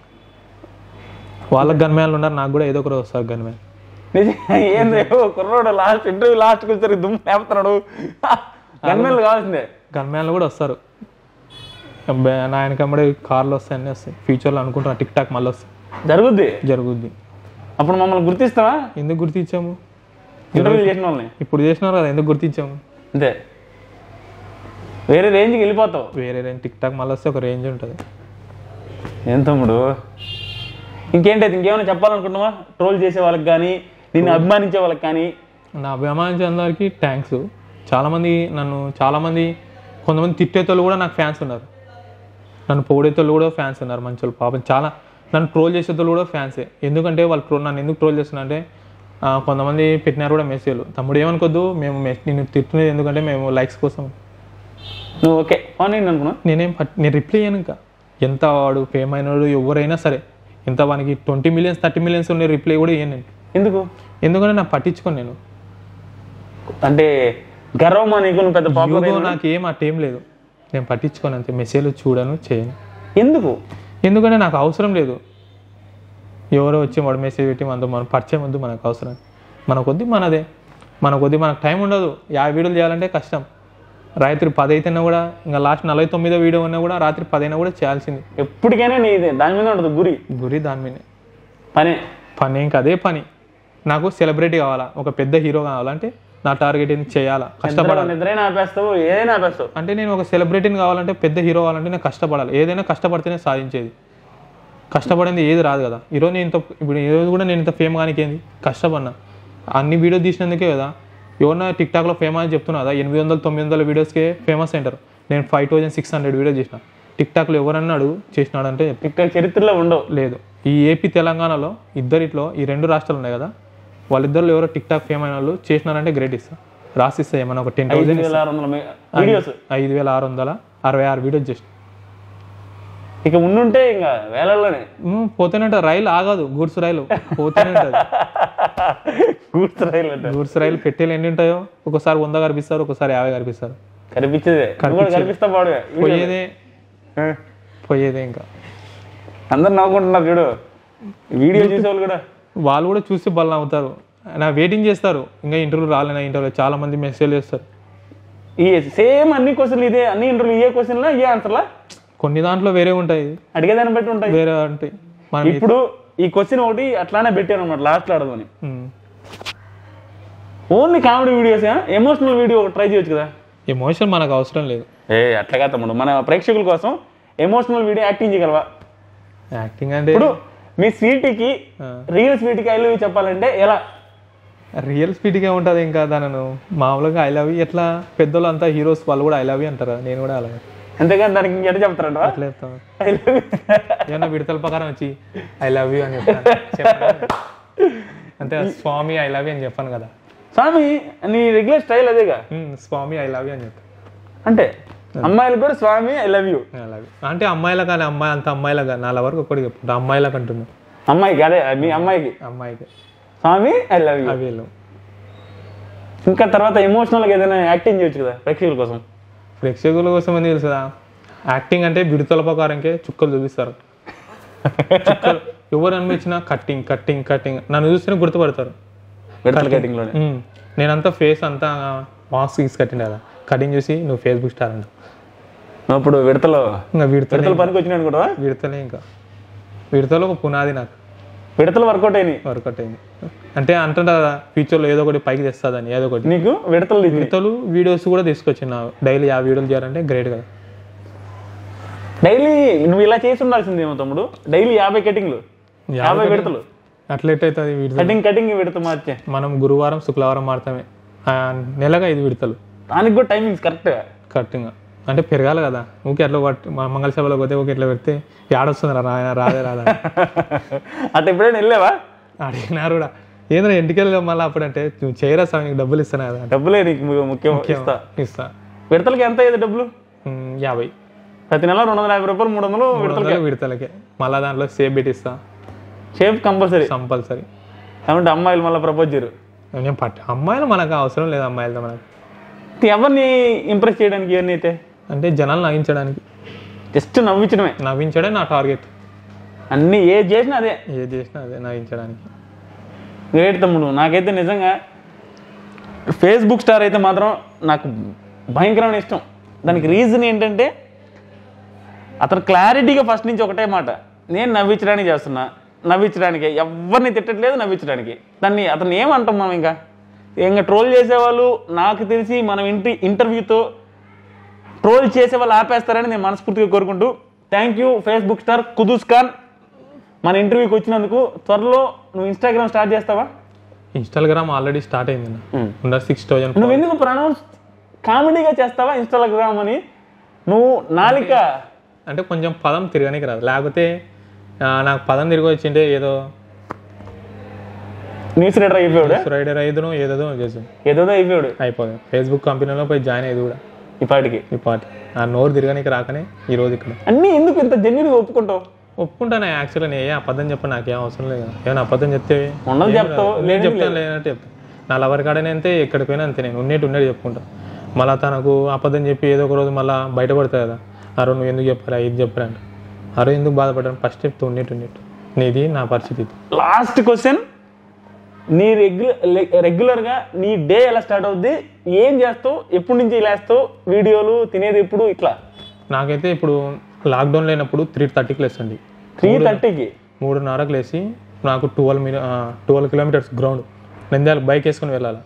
వాళ్ళకి గన్మ్యాన్లు ఉన్నారు నాకు కూడా ఏదో ఒక రోజు వస్తారు గన్మ్యాన్ నిజంగా ఏంది ఓ కుర్రోడు లాస్ట్ ఇంటర్వ్యూ లాస్ట్కి వచ్చారు దుమ్ము లేపుతున్నాడు గన్మెన్లు కావాల్సిందే గన్మ్యాన్లు కూడా వస్తారు అబ్బే, నా వెనకమ్మడే కార్లు వస్తాయి అన్నీ వస్తాయి ఫ్యూచర్లో అనుకుంటున్నా టిక్ టాక్ మళ్ళీ వస్తాయి జరుగుద్ది జరుగుద్ది అప్పుడు మమ్మల్ని గుర్తిస్తావా ఎందుకు గుర్తించాము ఇంటర్వ్యూ చేసిన వాళ్ళని ఇప్పుడు చేసినారు కదా ఎందుకు గుర్తించాము అంతే వేరే రేంజ్కి వెళ్ళిపోతావు వేరే రేంజ్ టిక్ టాక్ మళ్ళీ వస్తే ఒక రేంజ్ ఉంటుంది ఏం తమ్ముడు ఇంకేంటైతే ఇంకేమైనా చెప్పాలనుకుంటున్నావా ట్రోల్ చేసే వాళ్ళకి కానీ నిన్ను అభిమానించే వాళ్ళకి కానీ నా అభిమానించే అందరికీ థ్యాంక్స్ చాలామంది నన్ను చాలామంది కొంతమంది తిట్టేతోళ్ళు కూడా నాకు ఫ్యాన్స్ ఉన్నారు నన్ను పొగిడేతోళ్ళు కూడా ఫ్యాన్స్ ఉన్నారు మంచి వాళ్ళు పాపం చాలా నన్ను ట్రోల్ చేసేతోళ్ళు కూడా ఫ్యాన్సే ఎందుకంటే వాళ్ళు ట్రోల్ నన్ను ఎందుకు ట్రోల్ చేస్తున్నా అంటే ఆ, కొంతమంది పెట్టినారు కూడా మెసేజ్లు తమ్ముడు ఏమనుకోద్దు మేము మెస్ నిన్ను తిట్టునేది ఎందుకంటే మేము లైక్స్ కోసం నువ్వు ఓకే ఫోన్ ఏంటి అనుకున్నావు నేనేం పట్ నేను రిప్లై అయ్యాను ఇంకా ఎంత వాడు ఫేమ్ అయినాడు ఎవరైనా సరే ఎంత వానికి ట్వంటీ మిలియన్స్ థర్టీ మిలియన్స్ ఉండే రిప్లై కూడా ఇయ్యాను నేను ఎందుకు ఎందుకంటే నాకు పట్టించుకోను నేను అంటే గర్వమా నీకు నువ్వు పెద్ద పాపులర్ యూగో నాకు ఏం అట్టేం లేదు నేను పట్టించుకోను అంతే మెసేజ్లు చూడను చేయను ఎందుకు ఎందుకంటే నాకు అవసరం లేదు ఎవరో వచ్చి వాడు మెసేజ్ పెట్టి మనతో మనం పరిచయం వద్దు మనకు అవసరం మన కొద్ది మనదే మన కొద్ది మనకు టైం ఉండదు యాభై వీడియోలు చేయాలంటే కష్టం రాత్రి పది అయితేనా కూడా ఇంకా లాస్ట్ నలభై తొమ్మిదో వీడియో ఉన్నా కూడా రాత్రి పది అయినా కూడా చేయాల్సింది ఎప్పటికైనా నీదే దాని మీద ఉంటుంది గురి గురి దాని మీదే పనే పని ఇంకా అదే పని నాకు సెలబ్రిటీ కావాలా ఒక పెద్ద హీరో కావాలంటే నా టార్గెట్ ఏంది చేయాలా కష్టపడాలి నిద్రైనా ఆపేస్తావు ఏదైనా ఆపేస్తావు అంటే నేను ఒక సెలబ్రిటీని కావాలంటే పెద్ద హీరో కావాలంటే నేను కష్టపడాలి ఏదైనా కష్టపడితేనే సాధించేది కష్టపడింది ఏది రాదు కదా ఈరోజు నేను ఇంత ఇప్పుడు ఈరోజు కూడా నేను ఇంత ఫేమ్ కానీ ఏంది కష్టపడినా అన్ని వీడియోస్ తీసినందుకే కదా ఎవరన్నా టిక్ టాక్లో ఫేమస్ అని చెప్తున్నా కదా ఎనిమిది వందల తొమ్మిది వందల వీడియోస్కే ఫేమస్ అంటారు నేను five thousand six hundred video చేసిన టిక్ టాక్లో ఎవరన్నాడు చేసినాడంటే ఇక్కడ చరిత్రలో ఉండవు లేదు ఈ ఏపీ తెలంగాణలో ఇద్దరిట్లో ఈ రెండు రాష్ట్రాలు ఉన్నాయి కదా వాళ్ళిద్దరిలో ఎవరో టిక్ టాక్ ఫేమ్ అయిన వాళ్ళు చేసినారంటే గ్రేట్ ఇస్తా రాసిస్తా ఏమన్నా ఒక టెన్ ఐదు థౌసండ్ వేల ఆరు వందల మే- వీడియోస్ ఐదు వేల ఆరు వందల అరవై ఆరు వీడియోస్ చేసిన ఇక ఉండుంటే ఇంకా వేలల్లోనే ఉమ్, పోతూనే ఉంటుంది రైలు ఆగదు గూడ్స్ రైలు పోతూనే ఉంటుంది గూడ్స్ రైలు అంటే గూడ్స్ రైలు పెట్టేలు ఎన్ని ఉంటాయో ఒకసారి వంద కనిపిస్తారు ఒకసారి యాభై కనిపిస్తారు కనిపించేదే నువ్వు కూడా కనిపిస్తా పాడుగా పోయేదే పోయేదే ఇంకా అందరు నవ్వుకుంటున్నారు చూడు వీడియో చూసేవాళ్ళు కూడా వాళ్ళు కూడా చూస్తే బలం అవుతారు నా వెయిటింగ్ చేస్తారు ఇంకా ఇంటర్వ్యూ రాలేనా ఇంటర్వ్యూ చాలా మంది మెసేజ్ చేస్తారు ఈ సేమ్ అన్ని క్వశ్చన్లు ఇదే అన్ని ఇంటర్వ్యూ ఏ క్వశ్చన్లా ఏ ఆన్సర్లా కొన్ని దాంట్లో వేరే ఉంటాయి అడిగేదాన్ని బట్టి ఉంటాయి వేరే ఉంటాయి మనం ఇప్పుడు ఈ క్వశ్చన్ ఒకటి అట్లానే పెట్టారు అనమాట లాస్ట్లో అడగని ఉమ్. Only comedy videos emotional video ఒకటి ట్రై చేయొచ్చు కదా ఎమోషన్ మనకు అవసరం లేదు ఏ అట్లాగా తమ్ముడు మన ప్రేక్షకుల కోసం ఎమోషనల్ వీడియో యాక్టింగ్ చేయగలవా యాక్టింగ్ అంటే ఇప్పుడు మీ స్వీట్కి రియల్ స్వీట్కి ఐ లవ్ చెప్పాలంటే ఎలా రియల్ స్పీడ్గా ఉంటుంది ఇంకా దానిను మామూలుగా ఐ లవ్ ఎట్లా పెద్దోళ్ళు అంతా హీరోస్ వాళ్ళు కూడా ఐ లవ్ అంటారు కదా, నేను కూడా అలాగే అంతేగాని దానికి ఇంకెట చెప్తారంట అట్లా చెప్తాను ఐ లవ్ ఏమన్నా విడతల ప్రకారం వచ్చి ఐ లవ్ యూ అని చెప్తాను చెప్పను. అంతే స్వామి ఐ లవ్ యూ అని చెప్పాను కదా స్వామి నీ రెగ్యులర్ స్టైల్ అదేగా ఉమ్, స్వామి ఐ లవ్ యూ అని చెప్తాను అంటే అమ్మాయిలు కూడా స్వామి I love you I love you అంటే అమ్మాయిల కానీ అమ్మాయి అంత అమ్మాయిల కానీ నా వరకు ఒక్కడికి చెప్తాను అమ్మాయిలకు అంటున్నా అమ్మాయికి అదే మీ అమ్మాయికి అమ్మాయికి స్వామి ఐ లవ్ యూ అవి వీళ్ళు ఇంకా తర్వాత ఎమోషనల్గా ఏదైనా యాక్టింగ్ చేయొచ్చు కదా ప్రేక్షకుల కోసం ప్రేక్షకుల కోసం అని తెలుసు కదా యాక్టింగ్ అంటే విడతల ప్రకారంకే చుక్కలు చూపిస్తారు చుక్కలు ఎవరు అనిపించినా కట్టింగ్ కట్టింగ్ కట్టింగ్ నన్ను చూస్తేనే గుర్తుపడతారు విడతల కటింగ్లోనే ఉమ్. నేనంతా ఫేస్ అంతా మాస్క్ గీసి కట్టిండే కదా కటింగ్ చూసి నువ్వు ఫేస్బుక్ స్టార్ అంట నువ్వు ఇప్పుడు విడతలో ఇంకా విడతలే విడతల పనికి వచ్చినాయి అనుకుంటావా విడతలే ఇంకా విడతలో ఒక పునాది నాకు విడతలు వర్కౌట్ అయినాయి వర్కౌట్ అయింది అంటే అంటుంటా కదా ఫ్యూచర్లో ఏదో ఒకటి పైకి తెస్తుందని ఏదో ఒకటి నీకు విడతలు దిగినాయి విడతలు వీడియోస్ కూడా తీసుకొచ్చిన డైలీ ఆ వీడియోలు చేయాలంటే గ్రేట్ కదా డైలీ నువ్వు ఇలా చేసి ఉండాల్సిందేమో తమ్ముడు డైలీ యాభై కటింగ్లు యాభై విడతలు అట్లయితే అవుతుంది విడత కటింగ్ కటింగ్ విడత మార్చే మనం గురువారం శుక్రవారం మాత్రమే ఆ, నెలగా ఐదు విడతలు దానికి కూడా టైమింగ్స్ కరెక్ట్గా కరెక్ట్గా అంటే పెరగాలి కదా ఊకే అట్లా పట్టి మా మంగళసభలో పోతే ఊకే ఇట్లా పెడితే ఏడొస్తుంది రా నాయన రాదే రాదా అట్లా ఎప్పుడైనా వెళ్ళావా అడిగినారు కూడా ఏంద్రా ఇంటికి మళ్ళీ అప్పుడు అంటే నువ్వు చేయరా సార్ నీకు డబ్బులు ఇస్తాను కదా డబ్బులే నీకు ము- ముఖ్యం ఇస్తా ఇస్తా విడతలకి ఎంత అయ్యేది డబ్బులు ఉమ్, యాభై ప్రతి నెల రెండు వందల యాభై రూపాయలు మూడు వందలు మూడు వందలు విడతలకే మళ్ళీ దాంట్లో సేవ్ పెట్టిస్తా షేప్ కంపల్సరీ కంపల్సరీ కాబట్టి అమ్మాయిలు మళ్ళీ ప్రపోజ్ చేయరు నేను పట్ట అమ్మాయిలు మనకు అవసరం లేదు అమ్మాయిలతో మనకు ఎవరిని ఇంప్రెస్ చేయడానికి ఇవన్నీ అయితే అంటే జనాలు నవ్వించడానికి జస్ట్ నవ్వించడమే నవ్వించడే నా టార్గెట్ అన్ని ఏ చేసినా అదే ఏది చేసినా అదే నవ్వించడానికి గ్రేట్ తమ్ముడు నాకైతే నిజంగా ఫేస్బుక్ స్టార్ అయితే మాత్రం నాకు భయంకరమైన ఇష్టం దానికి రీజన్ ఏంటంటే అతను క్లారిటీగా ఫస్ట్ నుంచి ఒకటే మాట నేను నవ్వించడానికి చేస్తున్నా నవ్వించడానికి ఎవరిని తిట్టట్లేదు నవ్వించడానికి దాన్ని అతను ఏమంటాం మనం ఇంకా ఇంకా ట్రోల్ చేసేవాళ్ళు నాకు తెలిసి మనం ఇంటి ఇంటర్వ్యూతో ట్రోల్ చేసే వాళ్ళు ఆపేస్తారని నేను మనస్ఫూర్తిగా కోరుకుంటూ thank you Facebook star Quddus Khan మన ఇంటర్వ్యూకి వచ్చినందుకు త్వరలో నువ్వు ఇన్స్టాగ్రామ్ స్టార్ట్ చేస్తావా ఇన్స్టాగ్రామ్ ఆల్రెడీ స్టార్ట్ అయింది ఉండర్ సిక్స్ థౌజండ్ నువ్వు ఎందుకు ప్రొనౌన్స్ కామెడీగా చేస్తావా ఇన్స్టాగ్రామ్ అని నువ్వు నాలిక అంటే కొంచెం పదం తిరగనికి రాదు లేకపోతే ఆ, నాకు పదం తిరిగి వచ్చింటే ఏదో న్యూస్ రీడర్ అయిపోయాడు రైడర్ ఐదును ఏదేదో చేసి ఏదో అయిపోయాడు అయిపోయింది ఫేస్బుక్ కంపెనీలో పోయి జాయిన్ అయ్యేది కూడా ఇప్పటికి ఈ పార్టీ ఆ నోరు తిరగనికి రాకనే ఈ రోజు ఇక్కడ అన్నీ ఎందుకు ఇంత జెన్యున్గా ఒప్పుకుంటావు ఒప్పుకుంటాను యాక్చువల్గా నేను ఏ అబద్ధం చెప్పను నాకేం అవసరం లేదు కదా. ఏమైనా అబద్ధం చెప్తే ఉన్నది చెప్తావు నేను లేదు చెప్తాను లేదంటే చెప్తాను నా లవర్ కాడనే అంతే ఎక్కడికి పోయినా అంతే నేను ఉన్నట్టు ఉన్నట్టు చెప్పుకుంటా మళ్ళీ తనకు అబద్ధం చెప్పి ఏదో ఒక రోజు మళ్ళీ బయటపడతాయి కదా ఆ రోజు నువ్వు ఎందుకు చెప్పారా ఇది చెప్పారా అంటే ఆ రోజు ఎందుకు బాధపడ్డాను ఫస్ట్ చెప్తే ఉన్నట్టు ఉన్నట్టు నీది నా పరిస్థితి ఇది. లాస్ట్ క్వశ్చన్ నీ రెగ్యులర్ రెగ్యులర్గా నీ డే ఎలా స్టార్ట్ అవుద్ది ఏం చేస్తావు ఎప్పటి నుంచి లేస్తావు వీడియోలు తినేది ఎప్పుడు ఇట్లా నాకైతే ఇప్పుడు లాక్డౌన్ లేనప్పుడు త్రీ థర్టీకి లేసండి త్రీ థర్టీకి మూడున్నరకు లేచి నాకు ట్వెల్వ్ మీ twelve kilometres ground Nandyal bike వేసుకొని వెళ్ళాలి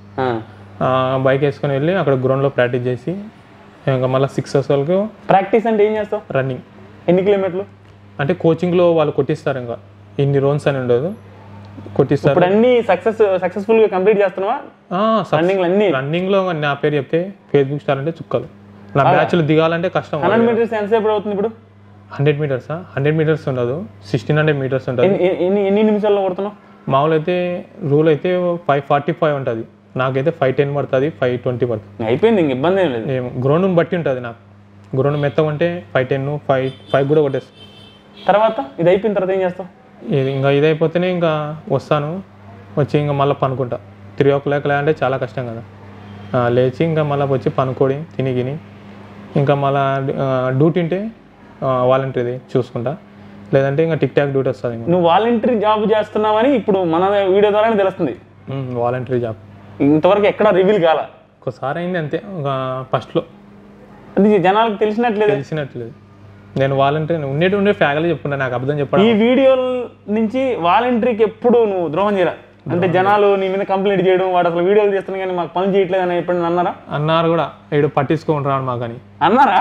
ఆ, బైక్ వేసుకొని వెళ్ళి అక్కడ గ్రౌండ్లో ప్రాక్టీస్ చేసి ఇంకా మళ్ళీ సిక్స్ అవర్స్కి ప్రాక్టీస్ అంటే ఏం చేస్తావు రన్నింగ్ ఎన్ని కిలోమీటర్లు అంటే కోచింగ్లో వాళ్ళు కొట్టిస్తారు ఇంకా ఇన్ని రోన్స్ అని ఉండదు కొట్టిస్తారు ఇప్పుడు అన్ని సక్సెస్ సక్సెస్ఫుల్గా కంప్లీట్ చేస్తున్నావా రన్నింగ్ అన్ని రన్నింగ్లో నా పేరు చెప్తే ఫేస్బుక్ స్టార్ అంటే చుక్కలు నా బ్యాచ్లు దిగాలంటే కష్టం హండ్రెడ్ మీటర్స్ ఎంతసేపు అవుతుంది ఇప్పుడు హండ్రెడ్ మీటర్సా హండ్రెడ్ మీటర్స్ ఉండదు సిక్స్టీన్ హండ్రెడ్ మీటర్స్ ఉంటుంది ఎన్ని- ఎన్ని ఎన్ని- ఎన్ని నిమిషాల్లో కొడుతున్నావు మామూలు అయితే రూల్ అయితే ఫైవ్ ఫార్టీ ఫైవ్ ఉంటుంది నాకైతే ఫైవ్ టెన్ పడుతుంది ఫైవ్ ట్వంటీ పడుతుంది అయిపోయింది ఇంక ఇబ్బంది ఏం లేదు ఏమో గ్రౌండ్ని బట్టి ఉంటుంది నాకు గ్రౌండ్ మెత్తగా ఉంటే ఫైవ్ టెన్ ఫైవ్ ఫైవ్ కూడా కొట్టేస్తాను తర్వాత ఇది అయిపోయిన తర్వాత ఏం చేస్తావు ఇది ఇంకా ఇది అయిపోతేనే ఇంకా వస్తాను వచ్చి ఇంకా మళ్ళీ పనుకుంటా త్రీ ఓ క్లాక్ అంటే చాలా కష్టం కదా ఆ, లేచి ఇంకా మళ్ళీ వచ్చి పనుకోడి తిని గిని ఇంకా మళ్ళీ డ్యూటీ ఉంటే వాలంటీర్ది చూసుకుంటా లేదంటే ఇంకా టిక్ టాక్ డ్యూటీ వస్తుంది ఇంకా నువ్వు వాలంటరీ జాబ్ చేస్తున్నావని ఇప్పుడు మన వీడియో ద్వారానే తెలుస్తుంది వాలంటీర్ జాబ్ ఇంతవరకు ఎక్కడ రివీల్ కాల ఒకసారి అయింది అంతే ఒక ఫస్ట్లో అది జనాలకు తెలిసినట్లేదు తెలిసినట్లేదు నేను వాలంటీర్ ఉండేటి ఉండే ఫ్యాకల్టీ చెప్పుకుంటా నాకు అర్థం చెప్పడం ఈ వీడియో నుంచి వాలంటరీకి ఎప్పుడు నువ్వు ద్రోహం చేయరా అంటే జనాలు నీ మీద కంప్లైంట్ చేయడం వాడు అసలు వీడియోలు చేస్తున్నా కానీ మాకు పని చేయట్లేదు అని ఎప్పుడైనా అన్నారా అన్నారు కూడా ఏడు పట్టించుకొని రాడు మాకని అన్నారా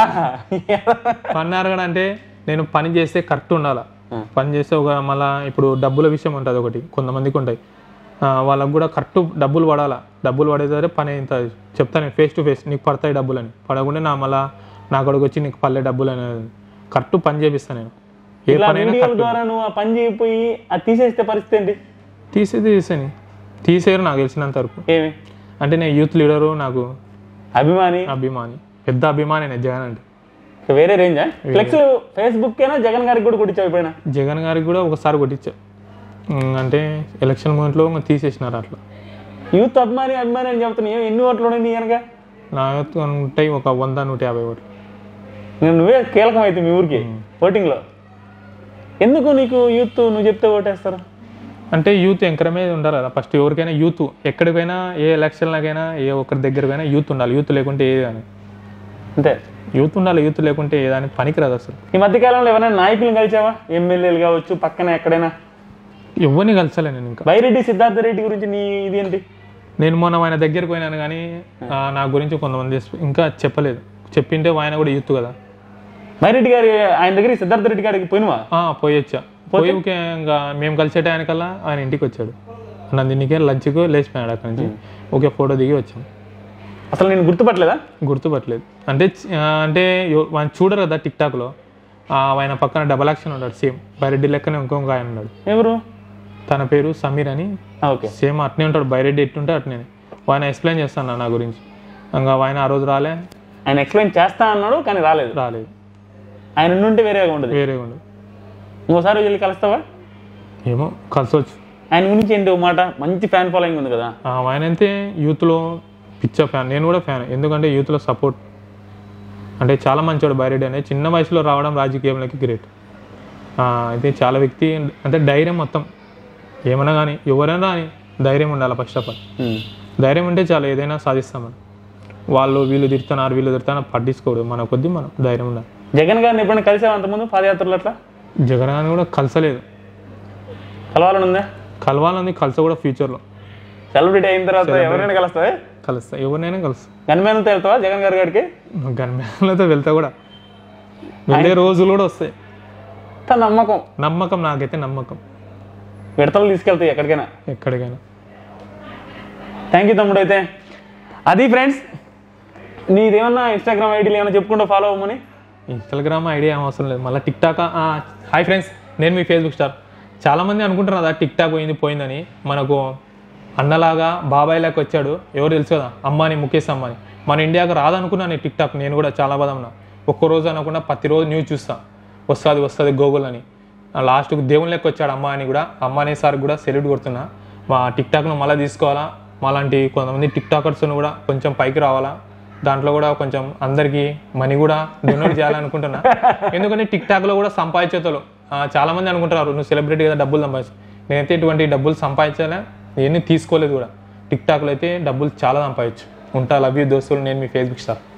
అన్నారు కూడా అంటే నేను పని చేస్తే కరెక్ట్ ఉండాలా పని చేస్తే ఒక మళ్ళా ఇప్పుడు డబ్బుల విషయం ఉంటుంది ఒకటి కొంతమందికి ఉంటాయి ఆ, వాళ్ళకు కూడా కరెక్ట్ డబ్బులు పడాలా డబ్బులు పడేసరే పని ఇంత చెప్తాను ఫేస్ టు ఫేస్ నీకు పడతాయి డబ్బులు అని పడకుండా నా మళ్ళా నా కొడుకు వచ్చి నీకు పల్లె డబ్బులు అనేది కరెక్ట్ పని చేపిస్తాను నేను ఏ ఇలా పని అయినా వీడియోల ద్వారా నువ్వు ఆ పని చేయకపోయి అది తీసేస్తే పరిస్థితి ఏంటి తీసేది తీసేని తీసేయరు నాకు తెలిసినంత వరకు ఏమి అంటే నేను యూత్ లీడరు నాకు అభిమాని అభిమాని పెద్ద అభిమాని నేను జగన్ అంటే ఇక వేరే రేంజా ఫ్లెక్స్ ఫేస్బుక్ అయినా జగన్ గారికి కూడా కొట్టించావు ఎప్పుడైనా జగన్ గారికి కూడా ఒకసారి కొట్టించా ఉమ్, అంటే ఎలక్షన్ మూమెంట్లో తీసేసినారు అట్లా యూత్ అభిమాని అభిమాని అని చెప్తున్నా ఏం ఎన్ని ఓట్లు ఉన్నాయి నీ కనుక నా యొక్క ఉంటాయి ఒక వంద నూట యాభై ఓట్లు నేను నువ్వే కీలకం అయితే మీ ఊరికి ఓటింగ్లో ఎందుకు నీకు యూత్ నువ్వు చెప్తే ఓటేస్తారు అంటే యూత్ ఎంకరేజ్ ఉండాలి కదా ఫస్ట్ ఎవరికైనా యూత్ ఎక్కడికైనా ఏ ఎలక్షన్లకైనా ఏ ఒక్కరి దగ్గరకైనా యూత్ ఉండాలి యూత్ లేకుంటే ఏది అని అంతే యూత్ ఉండాలి యూత్ లేకుంటే ఏదానికి పనికిరాదు అసలు ఈ మధ్య కాలంలో ఎవరైనా నాయకులను కలిసావా ఎమ్మెల్యేలు కావచ్చు పక్కన ఎక్కడైనా ఎవరిని కలిసలే నేను ఇంకా బైరెడ్డి సిద్ధార్థ రెడ్డి గురించి నీ ఇది ఏంటి నేను మొన్న ఆయన దగ్గరికి పోయినాను కానీ ఆ, నా గురించి కొంతమంది చెప్- ఇంకా చెప్పలేదు చెప్పింటే ఆయన కూడా యూత్ కదా బైరెడ్డి గారి ఆయన దగ్గరికి సిద్ధార్థ రెడ్డి గారికి పోయినవా ఆ, పోయొచ్చా పోయి ఊరికే ఇంకా మేము కలిసే టైంకల్లా ఆయన ఇంటికి వచ్చాడు నందినికే లంచ్కు లేచిపోయాడు అక్కడి నుంచి ఓకే ఫోటో దిగి వచ్చాం అసలు నేను గుర్తుపట్టలేదా గుర్తుపట్టలేదు అంటే చ- ఆ, అంటే ఎవ- ఆయన చూడరు కదా టిక్ టాక్లో ఆయన పక్కన డబల్ యాక్షన్ ఉన్నాడు సేమ్ బైరెడ్డి లెక్కనే ఇంకొక ఆయన ఉన్నాడు ఎవరు తన పేరు సమీర్ అని ఓకే సేమ్ అట్నే ఉంటాడు బైరెడ్డి ఎట్టుంటే అట్నే ఆయన ఎక్స్ప్లెయిన్ చేస్తాను నా గురించి ఇంకా ఆయన ఆ రోజు రాలే ఆయన ఎక్స్ప్లెయిన్ చేస్తా అన్నాడు కానీ రాలేదు రాలేదు ఆయన ఉంటే వేరేగా ఉండదు వేరే ఉండదు ఇంకోసారి వెళ్ళి కలుస్తావా ఏమో కలిసొచ్చు ఆయన గురించి ఏంటి ఒక మాట మంచి ఫ్యాన్ ఫాలోయింగ్ ఉంది కదా ఆ, ఆయన అయితే యూత్లో పిచ్చ ఫ్యాన్ నేను కూడా ఫ్యాన్ ఎందుకంటే యూత్లో సపోర్ట్ అంటే చాలా మంచివాడు బైరెడ్డి అనేది చిన్న వయసులో రావడం రాజకీయంలోకి గ్రేట్ అయితే చాలా వ్యక్తి అంటే ధైర్యం మొత్తం ఏమన్నా కానీ ఎవరైనా కానీ ధైర్యం ఉండాలి ఫస్ట్ ఆఫ్ ఆల్ ధైర్యం ఉంటే చాలు ఏదైనా సాధిస్తామని వాళ్ళు వీళ్ళు తిడుతున్నారు వీళ్ళు తిడుతున్నారు పట్టించుకోడు మన కొద్దీ మనం ధైర్యం ఉండాలి జగన్ గారిని ఎప్పుడైనా కలిసావు అంతకుముందు పాదయాత్రలు అట్లా జగన్ గారిని కూడా కలసలేదు కలవాలని ఉందా కలవాలని కలిస కూడా ఫ్యూచర్లో సెలబ్రిటీ అయిన తర్వాత ఎవరైనా కలుస్తావా కలుస్తా ఎవరినైనా కలుస్తా గన్మేన్తో వెళ్తావా జగన్ గారి గారికి గన్మేలతో వెళ్తా కూడా వెళ్ళే రోజులు కూడా వస్తాయి తన నమ్మకం నమ్మకం నాకైతే నమ్మకం విడతలు తీసుకెళ్తాయి ఎక్కడికైనా ఎక్కడికైనా థ్యాంక్ యూ తమ్ముడు అయితే అది ఫ్రెండ్స్ నీదేమన్నా ఇన్స్టాగ్రామ్ ఐడీలు ఏమైనా చెప్పుకుంటూ ఫాలో అవ్వమని ఇన్స్టాగ్రామ్ ఐడియా ఏం అవసరం లేదు మళ్ళీ టిక్ టాక్ హాయ్ ఫ్రెండ్స్ నేను మీ ఫేస్బుక్ స్టార్ చాలామంది అనుకుంటున్నారు కదా టిక్ టాక్ పోయింది పోయిందని మనకు అన్నలాగా బాబాయ్ లాగా వచ్చాడు ఎవరు తెలుసు కదా అమ్మాని ముఖేష్ అమ్మాని మన ఇండియాకి రాదనుకున్నాను ఈ టిక్ టాక్ నేను కూడా చాలా బాధ ఉన్నా ఒక్కరోజు అనకుండా ప్రతిరోజు న్యూస్ చూస్తా వస్తుంది వస్తుంది గూగుల్ అని లాస్ట్కు దేవుని లెక్క వచ్చాడు అమ్మ అని కూడా అమ్మ అనే సార్ కూడా సెల్యూట్ కొడుతున్నా మా టిక్ టాక్ను మళ్ళీ తీసుకోవాలా మాలాంటి కొంతమంది టిక్ టాకర్స్ను కూడా కొంచెం పైకి రావాలా దాంట్లో కూడా కొంచెం అందరికి మనీ కూడా డొనేట్ చేయాలనుకుంటున్నా ఎందుకంటే టిక్ టాక్ లో కూడా సంపాదించేతలు చాలా మంది అనుకుంటారు నువ్వు సెలబ్రిటీ కదా డబ్బులు సంపాదించు నేనైతే ఇటువంటి డబ్బులు సంపాదించాలా ఏమీ తీసుకోలేదు కూడా టిక్ టాక్లో అయితే డబ్బులు చాలా సంపాదించు ఉంటా లవ్ యూ దోస్తులు నేను మీ ఫేస్బుక్ స్టార్